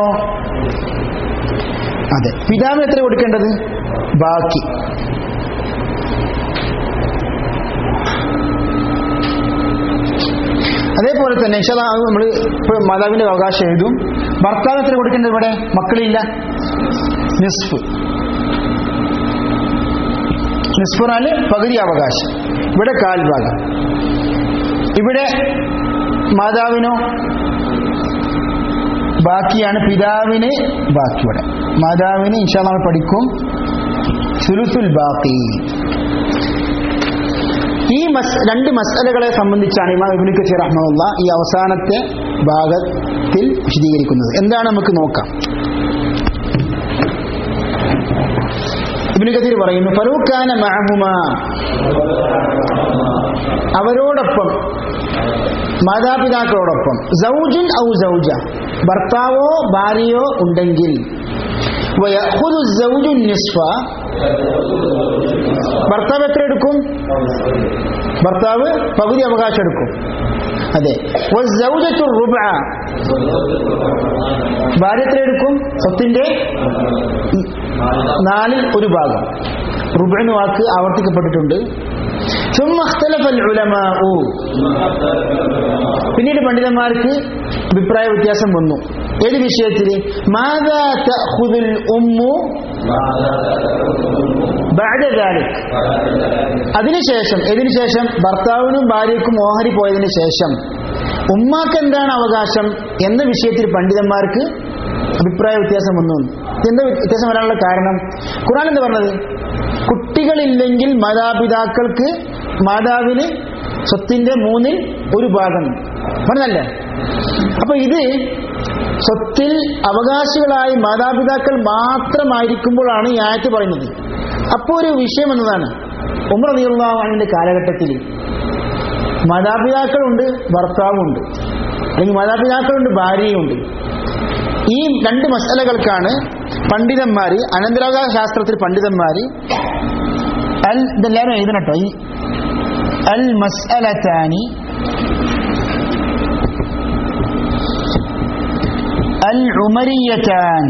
അതെ പിതാവിന് എത്ര കൊടുക്കേണ്ടത് ബാക്കി അതേപോലെ തന്നെ നമ്മൾ ഇപ്പോൾ മാതാവിന്റെ അവകാശം എഴുതും ഭർത്താവ് എത്ര കൊടുക്കേണ്ടത് ഇവിടെ മക്കളില്ല നിസ്ഫ് നിസ്ഫറാല് പകുതി അവകാശം ഇവിടെ കാൽഭാഗം ഇവിടെ മാതാവിനോ ബാക്കിയാണ് പിതാവിന് ബാക്കി ഇവിടെ മാതാവിന് ഇൻഷാ നമ്മൾ പഠിക്കും സുലുസുൽ ബാക്കി ഈ മസ് രണ്ട് മസലകളെ സംബന്ധിച്ചാണ് ഇമാം ഇബ്നു കസീർ റഹ്മത്തുള്ള ഈ അവസാനത്തെ ഭാഗത്തിൽ വിശദീകരിക്കുന്നത് എന്താണ് നമുക്ക് നോക്കാം ഇബ്നു കസീർ പറയുന്നു ഫറൂഖാന മഅഹുമ അവരോടൊപ്പം മാതാപിതാക്കളോടൊപ്പം സൗജുൻ ഔ സൗജ ഭർത്താവോ ഭാര്യയോ ഉണ്ടെങ്കിൽ വയഖുദു സൗജു നിസ്ഫ ഭർത്താവ് എത്ര എടുക്കും ഭർത്താവ് പകുതി അവകാശം എടുക്കും അതെ വസ്സൗജത്തു റുബ്അ. ഭാര്യ എത്ര എടുക്കും സ്വത്തിന്റെ നാലിൽ ഒരു ഭാഗം റുബ് എന്ന വാക്ക് ആവർത്തിക്കപ്പെട്ടിട്ടുണ്ട് ثم اختلف العلماء പിന്നീട് പണ്ഡിതന്മാർക്ക് അഭിപ്രായ വ്യത്യാസം വന്നു ഏത് വിഷയത്തിൽ മാതാ തഅഖുദുൽ ഉമ്മു ബഅദ ذلك അതിനുശേഷം ഏതിനു ശേഷം ഭർത്താവിനും ഭാര്യയ്ക്കും ഓഹരി പോയതിനു ശേഷം ഉമ്മാക്ക് എന്താണ് അവകാശം എന്ന വിഷയത്തിൽ പണ്ഡിതന്മാർക്ക് അഭിപ്രായ വ്യത്യാസം വന്നു എന്താ വ്യത്യാസം വരാനുള്ള കാരണം ഖുറാൻ എന്താ പറഞ്ഞത് കുട്ടികളില്ലെങ്കിൽ മാതാപിതാക്കൾക്ക് മാതാവിന് സ്വത്തിന്റെ മൂന്നിൽ ഒരു ഭാഗം പറഞ്ഞല്ലേ അപ്പൊ ഇത് സ്വത്തിൽ അവകാശികളായി മാതാപിതാക്കൾ മാത്രമായിരിക്കുമ്പോഴാണ് ഈ ആയത്ത് പറയുന്നത് അപ്പോൾ ഒരു വിഷയം എന്നതാണ് ഉമർ റളിയല്ലാഹുവിന്റെ കാലഘട്ടത്തിൽ മാതാപിതാക്കളുണ്ട് ഭർത്താവുണ്ട് അല്ലെങ്കിൽ മാതാപിതാക്കളുണ്ട് ഭാര്യയുണ്ട് ഈ രണ്ട് മസലകൾക്കാണ് പണ്ഡിതന്മാര് അനന്തരാവകാശ ശാസ്ത്രത്തിൽ പണ്ഡിതന്മാര് അൽ ഇതെല്ലാവരും എഴുതണം കേട്ടോ ഈ അൽ മസ്അലത്താനി അൽ ഉമരിയത്താൻ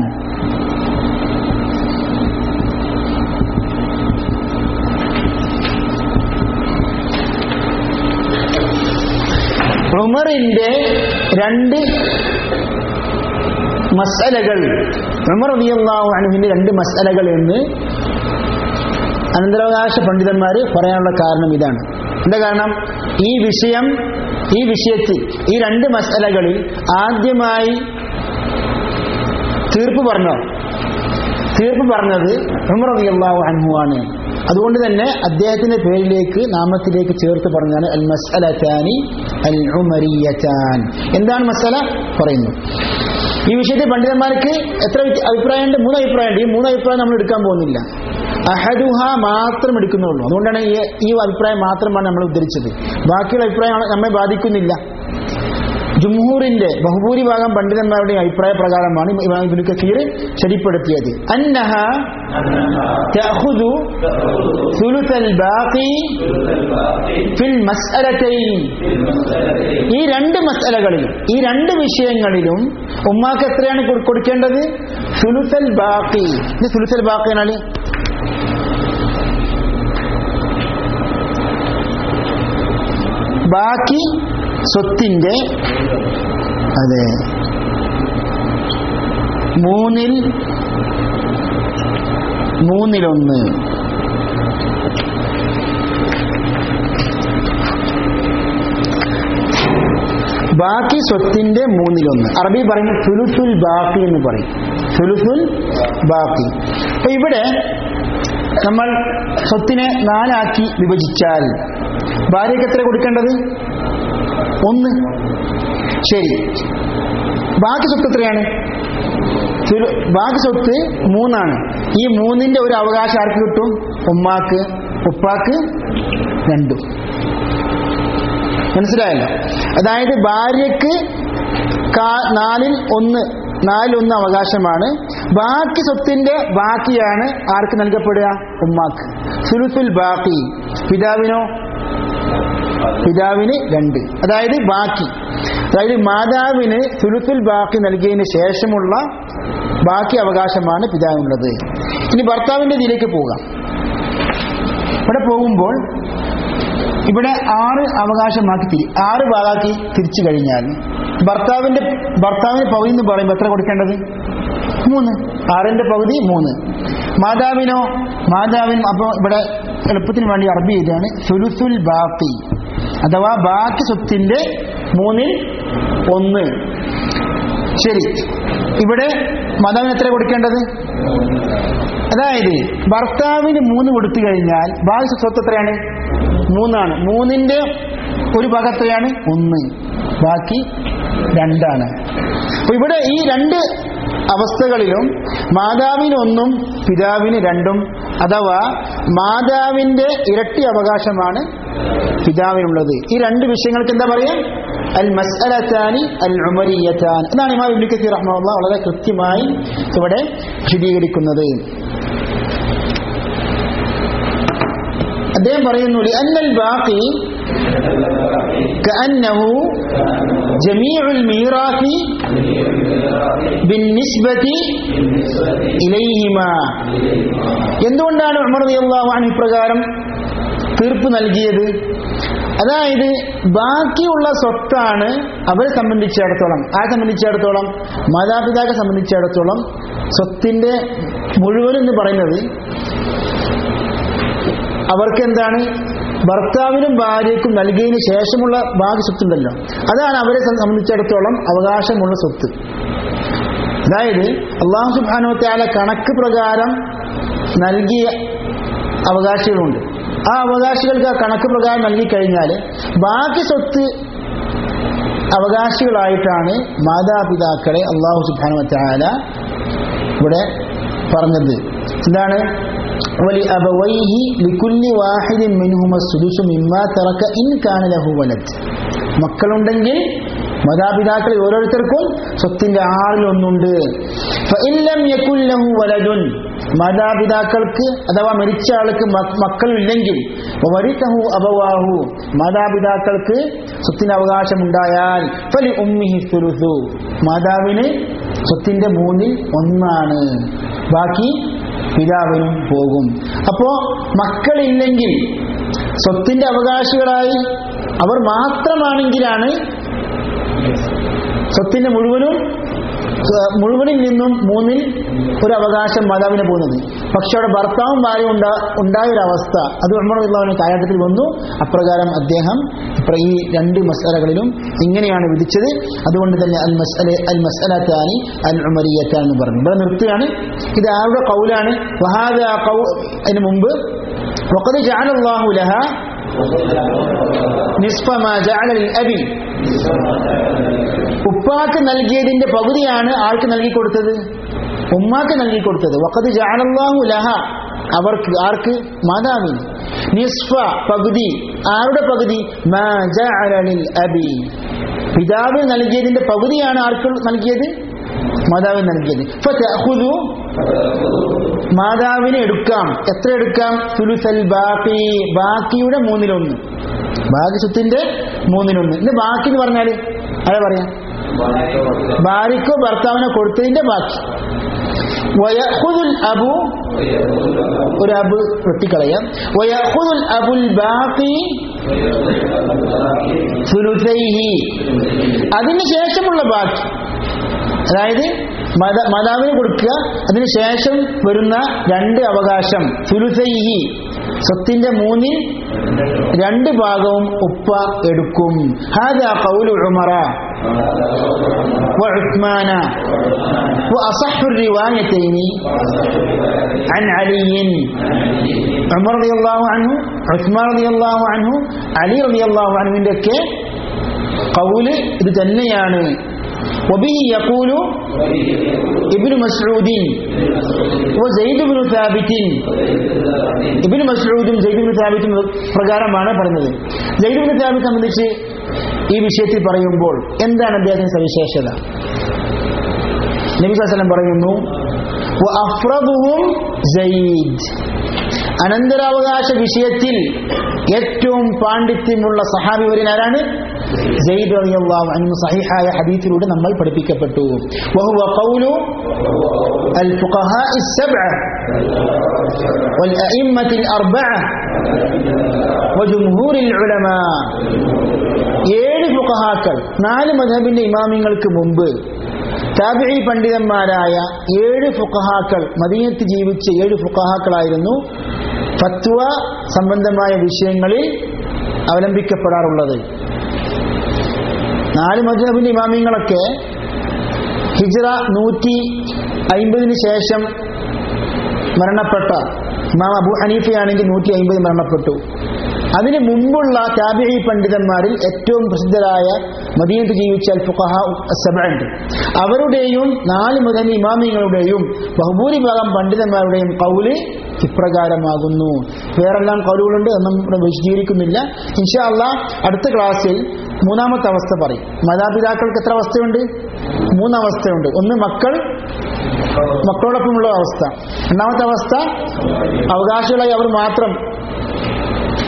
ഉമറിന്റെ രണ്ട് മസലകൾ ഉമർ റളിയല്ലാഹു അൻഹുവിന്റെ രണ്ട് മസലകൾ എന്ന് അനന്തരാവകാശ പണ്ഡിതന്മാർ പറയാനുള്ള കാരണം ഇതാണ് എന്താ കാരണം ഈ വിഷയം ഈ വിഷയത്തിൽ ഈ രണ്ട് മസലകളിൽ ആദ്യമായി തീർപ്പ് പറഞ്ഞോ തീർപ്പ് പറഞ്ഞത് ഉമർ റളിയല്ലാഹു അൻഹു ആണ് അതുകൊണ്ട് തന്നെ അദ്ദേഹത്തിന്റെ പേരിലേക്ക് നാമത്തിലേക്ക് ചേർത്ത് പറഞ്ഞാണ് അൽ മസ്അലത്താനി അൽ ഉമരിയത്താൻ എന്താണ് മസല പറയുന്നു ഈ വിഷയത്തിൽ പണ്ഡിതന്മാർക്ക് എത്ര വ്യത്യ- അഭിപ്രായമുണ്ട് മൂന്ന് അഭിപ്രായമുണ്ട് ഈ മൂന്ന് അഭിപ്രായം നമ്മൾ എടുക്കാൻ പോകുന്നില്ല അഹദുഹ മാത്രം എടുക്കുന്നുള്ളൂ അതുകൊണ്ടാണ് ഈ ഈ അഭിപ്രായം മാത്രമാണ് നമ്മൾ ഉദ്ധരിച്ചത് ബാക്കിയുള്ള അഭിപ്രായം നമ്മെ ബാധിക്കുന്നില്ല ജുംഹൂറിന്റെ ബഹുഭൂരിഭാഗം പണ്ഡിതന്മാരുടെ അഭിപ്രായ പ്രകാരമാണ് ഇമാം ഇബ്നു കസീർ ശരിപ്പെടുത്തിയത് അന്നഹ തഅഖുദു സുലുസൽ ബാഖി ഫിൽ മസ്അലതൈൻ ഈ രണ്ട് മസലകളിലും ഈ രണ്ട് വിഷയങ്ങളിലും ഉമ്മാക്ക് എത്രയാണ് കൊ- കൊടുക്കേണ്ടത് സുലുസൽ ബാക്കി ഇത് സുലുസൽ ബാക്കി എന്നാൽ ബാക്കി സ്വത്തിന്റെ അതെ മൂന്നിൽ മൂന്നിലൊന്ന് ബാക്കി സ്വത്തിന്റെ മൂന്നിലൊന്ന് അറബി പറയുന്നത് സുലുസുൽ ബാക്കി എന്ന് പറയും സുലുസുൽ ബാക്കി അപ്പൊ ഇവിടെ നമ്മൾ സ്വത്തിനെ നാലാക്കി വിഭജിച്ചാൽ ഭാര്യയ്ക്ക് എത്ര കൊടുക്കേണ്ടത് ഒന്ന് ശരി ബാക്കി സ്വത്ത് എത്രയാണ് സുലു- ബാക്കി സ്വത്ത് മൂന്നാണ് ഈ മൂന്നിന്റെ ഒരു അവകാശം ആർക്ക് കിട്ടും ഉമ്മാക്ക് ഉപ്പാക്ക് രണ്ടും മനസ്സിലായല്ലോ അതായത് ഭാര്യക്ക് കാ- നാലിൽ ഒന്ന് നാലിലൊന്ന് അവകാശമാണ് ബാക്കി സ്വത്തിന്റെ ബാക്കിയാണ് ആർക്ക് നൽകപ്പെടുക ഉമ്മാക്ക് സുലുസുൽ ബാക്കി പിതാവിനോ പിതാവിന് രണ്ട് അതായത് ബാക്കി അതായത് മാതാവിന് സുലുസുൽ ബാക്കി നൽകിയതിന് ശേഷമുള്ള ബാക്കി അവകാശമാണ് പിതാവിനുള്ളത് ഇനി ഭർത്താവിന്റെ ഇതിലേക്ക് പോകാം ഇവിടെ പോകുമ്പോൾ ഇവിടെ ആറ് അവകാശമാക്കി തിരി ആറ് ഭാഗമാക്കി തിരിച്ചു കഴിഞ്ഞാൽ ഭർത്താവിന്റെ ഭർത്താവിന് പകുതി എന്ന് പറയുമ്പോൾ എത്ര കൊടുക്കേണ്ടത് മൂന്ന് ആറിന്റെ പകുതി മൂന്ന് മാതാവിനോ മാതാവിനും അപ്പോൾ ഇവിടെ എളുപ്പത്തിന് വേണ്ടി അറബി ചെയ്താണ് സുലുസുൽ ബാക്കി അഥവാ ബാക്കി സ്വത്തിന്റെ മൂന്നിൽ ഒന്ന് ശരി ഇവിടെ മാതാവിന് എത്ര കൊടുക്കേണ്ടത് അതായത് ഭർത്താവിന് മൂന്ന് കൊടുത്തു കഴിഞ്ഞാൽ ബാക്കി സ്വത്ത് എത്രയാണ് മൂന്നാണ് മൂന്നിന്റെ ഒരു ഭാഗം എത്രയാണ് ഒന്ന് ബാക്കി രണ്ടാണ് അപ്പൊ ഇവിടെ ഈ രണ്ട് അവസ്ഥകളിലും മാതാവിന് ഒന്നും പിതാവിന് രണ്ടും അഥവാ മാതാവിന്റെ ഇരട്ടി അവകാശമാണ് പിതാവിനുള്ളത് ഈ രണ്ട് വിഷയങ്ങൾക്ക് എന്താ പറയാ അൽ മസ്അലത്താനി അൽ ഉമരിയത്താൻ എന്നാണ് ഇമാം ഇബ്നു കസീർ റഹ്മത്തുള്ളാഹി വളരെ കൃത്യമായി ഇവിടെ വിശദീകരിക്കുന്നത് അദ്ദേഹം പറയുന്നു അന്നൽ ബാക്കി كأنه جميع الميراث بالنسبة إليهما എന്തുകൊണ്ടാണ് ഉമർ റളിയല്ലാഹു അൻഹു ഇപ്രകാരം തീർപ്പ് നൽകിയത് അതായത് ബാക്കിയുള്ള സ്വത്താണ് അവരെ സംബന്ധിച്ചിടത്തോളം ആരെ സംബന്ധിച്ചിടത്തോളം മാതാപിതാക്കളെ സംബന്ധിച്ചിടത്തോളം സ്വത്തിന്റെ മുഴുവൻ എന്ന് പറയുന്നത് അവർക്ക് എന്താണ് ഭർത്താവിനും ഭാര്യയ്ക്കും നൽകിയതിന് ശേഷമുള്ള ബാക്കി സ്വത്തുണ്ടല്ലോ അതാണ് അവരെ സംബന്ധിച്ചിടത്തോളം അവകാശമുള്ള സ്വത്ത് അതായത് അള്ളാഹു സുബാനുവത്താല കണക്ക് പ്രകാരം നൽകിയ അവകാശികളുണ്ട് ആ അവകാശികൾക്ക് ആ കണക്ക് പ്രകാരം നൽകിക്കഴിഞ്ഞാൽ ബാക്കി സ്വത്ത് അവകാശികളായിട്ടാണ് മാതാപിതാക്കളെ അള്ളാഹു സുബാനുവത്താല ഇവിടെ പറഞ്ഞത് എന്താണ് ولأبويه لكل واحد منهما السدس مما ترك إن كان له ولد മക്കളുണ്ടെങ്കിൽ മാതാപിതാക്കൾ ഓരോരുത്തർക്കും സ്വത്തിന്റെ ആറിലൊന്നുണ്ട് ഫഇല്ലം യകുൽ ലഹു വലദുൻ മാതാപിതാക്കൾക്ക് അഥവാ മരിച്ച ആൾക്ക് മക്കളില്ലെങ്കിൽ വരിത്തഹു അബവാഹു മാതാപിതാക്കൾക്ക് സ്വത്തിന് അവകാശമുണ്ടായാൽ ഫലി ഉമ്മിഹി സുലുസു മാതാവിന് സ്വത്തിന്റെ മൂന്നിൽ ഒന്നാണ് ബാക്കി പിതാവിനും പോകും അപ്പോ മക്കളില്ലെങ്കിൽ സ്വത്തിന്റെ അവകാശികളായി അവർ മാത്രമാണെങ്കിലാണ് സ്വത്തിന്റെ മുഴുവനും മുഴുവനിൽ നിന്നും മൂന്നിൽ ഒരു അവകാശം മാതാവിന് പോകുന്നത് പക്ഷെ അവിടെ ഭർത്താവും ഭാര്യയും ഉണ്ടാ ഉണ്ടായ ഒരു അവസ്ഥ അത് ഉമ്മറുള്ളവന് കാലഘട്ടത്തിൽ വന്നു അപ്രകാരം അദ്ദേഹം ഈ രണ്ട് മസാലകളിലും ഇങ്ങനെയാണ് വിധിച്ചത് അതുകൊണ്ട് തന്നെ അൽ മസ്അല അൽ മസ്അലത്താനി അൽ ഉമരിയത്താൻ എന്ന് പറഞ്ഞു ഇവിടെ നിർത്തുകയാണ് ഇത് ആരുടെ കൗലാണ് വഹാദ കൗ അതിന് മുമ്പ് وقد جعل الله لها നിസ്ഫ മാ ജഅല ലിൽ അബി ഉപ്പാക്ക് നൽകിയതിന്റെ പകുതിയാണ് ആർക്ക് നൽകി കൊടുത്തത് ഉമ്മാക്ക് നൽകി കൊടുത്തത് വഖദ് ജഅലല്ലാഹു ലഹ അവർക്ക് ആർക്ക് മാതാവിന് നിസ്ഫ പകുതി ആരുടെ പകുതി മാ ജഅല ലിൽ അബി പിതാവിന് നൽകിയതിന്റെ പകുതിയാണ് ആർക്ക് നൽകിയത് മാതാവിന് നൽകിയത് ഫതഅഖുദു മാതാവിനെ എടുക്കാം എത്ര എടുക്കാം സുലുസൽ ബാക്കി ബാക്കിയുടെ മൂന്നിലൊന്ന് ബാക്കി സ്വത്തിന്റെ മൂന്നിലൊന്ന് ഇന്ന് ബാക്കി എന്ന് പറഞ്ഞാല് അതാ പറയാം ഭാര്യക്കോ ഭർത്താവിനോ കൊടുത്തതിന്റെ ബാക്കി വയഖുദുൽ അബു ഒരു അബ് വെട്ടിക്കളയാം വയഖുദുൽ അബുൽ ബാക്കി സുലുസൈഹി അതിന് ശേഷമുള്ള ബാക്കി അതായത് മത മാതാവിന് കൊടുക്കുക അതിനുശേഷം വരുന്ന രണ്ട് അവകാശം സുലുസൈഹി സ്വത്തിന്റെ മൂന്നിൽ രണ്ട് ഭാഗവും ഉപ്പ എടുക്കും ഹാദാ ഖൗലു ഉമറ وعثمان وأصح الروايتين عن علي عمر رضي الله عنه عثمان رضي الله عنه علي رضي الله عنه ഒക്കെ قول ഇത് തന്നെയാണ് وبه يقول ابن مسعود وزيد بن ثابت ابن مسعودും സെയ്ദ് ബിൻ ഥാബിത്തും പ്രകാരമാണ് പറഞ്ഞത് സെയ്ദ് ബിൻ ഥാബിത്ത് സംബന്ധിച്ച് ഈ വിഷയത്തിൽ പറയുമ്പോൾ എന്താണ് അദ്ദേഹത്തിന്റെ സവിശേഷത നബി വസല്ലം പറയുന്നു അഫ്രദുഹും സെയ്ദ് അനന്തരാവകാശ വിഷയത്തിൽ ഏറ്റവും പാണ്ഡിത്യമുള്ള സഹാബി വരൻ ആരാണ് സെയ്ദ് റളിയല്ലാഹു അൻഹു സഹിഹായ ഹദീസിലൂടെ നമ്മൾ പഠിപ്പിക്കപ്പെട്ടു വഹുവ ഖൗലു الفقهاء السبعة والأئمة الأربعة وجمهور العلماء ഏഴ് ഫുഖഹാക്കൾ നാല് മധബിന്റെ ഇമാമിങ്ങൾക്ക് മുമ്പ് താബിഴി പണ്ഡിതന്മാരായ ഏഴ് ഫുഖഹാക്കൾ മദീനത്ത് ജീവിച്ച ഏഴ് ഫുഖഹാക്കളായിരുന്നു ഫത്വ സംബന്ധമായ വിഷയങ്ങളിൽ അവലംബിക്കപ്പെടാറുള്ളത് നാല് മധബിന്റെ ഇമാമിങ്ങളൊക്കെ ഹിജ്റ നൂറ്റി അയിമ്പതിന് ശേഷം മരണപ്പെട്ട ഇമാം അബു ഹനീഫയാണെങ്കിൽ നൂറ്റി അയിമ്പത് മരണപ്പെട്ടു അതിന് മുമ്പുള്ള താബിഴി പണ്ഡിതന്മാരിൽ ഏറ്റവും പ്രസിദ്ധരായ മദീനത്ത് ജീവിച്ച ഫുഖഹ സബുണ്ട് അവരുടെയും നാല് മുതൽ ഇമാമിങ്ങളുടെയും ബഹുഭൂരിഭാഗം പണ്ഡിതന്മാരുടെയും കൗല് ഇപ്രകാരമാകുന്നു വേറെല്ലാം കൗലുകളുണ്ട് ഒന്നും ഇവിടെ വിശദീകരിക്കുന്നില്ല ഇൻഷാ അള്ളാ അടുത്ത ക്ലാസ്സിൽ മൂന്നാമത്തെ അവസ്ഥ പറയും മാതാപിതാക്കൾക്ക് എത്ര അവസ്ഥയുണ്ട് മൂന്നവസ്ഥയുണ്ട് ഒന്ന് മക്കൾ മക്കളോടൊപ്പമുള്ള അവസ്ഥ രണ്ടാമത്തെ അവസ്ഥ അവകാശികളായി അവർ മാത്രം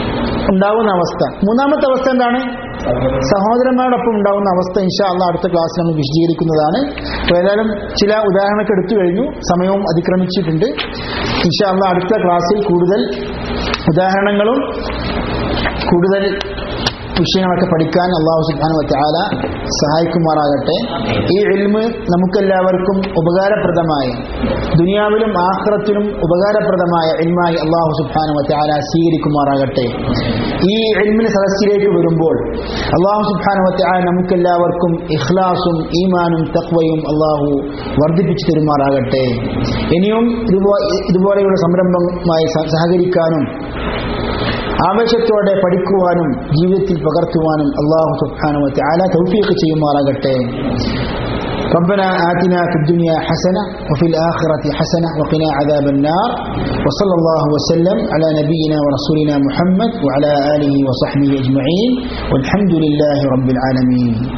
ഉണ്ടാകുന്ന അവസ്ഥ മൂന്നാമത്തെ അവസ്ഥ എന്താണ് സഹോദരന്മാരോടൊപ്പം ഉണ്ടാകുന്ന അവസ്ഥ ഇൻഷാ അള്ളാഹ് അടുത്ത ക്ലാസ്സിൽ നമ്മൾ വിശദീകരിക്കുന്നതാണ് അപ്പോൾ ഏതായാലും ചില ഉദാഹരണമൊക്കെ എടുത്തു കഴിഞ്ഞു സമയവും അതിക്രമിച്ചിട്ടുണ്ട് ഇൻഷാ അള്ളാഹ് അടുത്ത ക്ലാസ്സിൽ കൂടുതൽ ഉദാഹരണങ്ങളും കൂടുതൽ വിഷയങ്ങളൊക്കെ പഠിക്കാൻ അള്ളാഹു സുബ്ഹാനഹു വതആല സഹായിക്കുമാറാകട്ടെ ഈ ഇൽമ് നമുക്കെല്ലാവർക്കും ഉപകാരപ്രദമായ ദുനിയാവിലും ആഖിറത്തിലും ഉപകാരപ്രദമായ ഇൽമായി അള്ളാഹു സുബ്ഹാനഹു വതആല സ്വീകരിക്കുമാറാകട്ടെ ഈ ഇൽമിന് സദസ്സിലേക്ക് വരുമ്പോൾ അള്ളാഹു സുബ്ഹാനഹു വതആല നമുക്കെല്ലാവർക്കും ഇഖ്ലാസും ഈമാനും തഖ്വയും അള്ളാഹു വർദ്ധിപ്പിച്ചു തരുമാറാകട്ടെ ഇനിയും ഇതുപോ- ഇതുപോലെയുള്ള സംരംഭമായി സഹ- സഹകരിക്കാനും ആവേശത്തോടെ പഠിക്കുവാനും ജീവിതത്തിൽ പകർത്തുവാനും അള്ളാഹു സുബ്ഹാനഹു വതആല തൗഫീഖ് ചെയ്യുമാറാകട്ടെ ربنا آتنا في الدنيا حسنة وفي الآخرة حسنة وقنا عذاب النار وصلى الله وسلم على نبينا ورسولنا محمد وعلى آله وصحبه أجمعين والحمد لله رب العالمين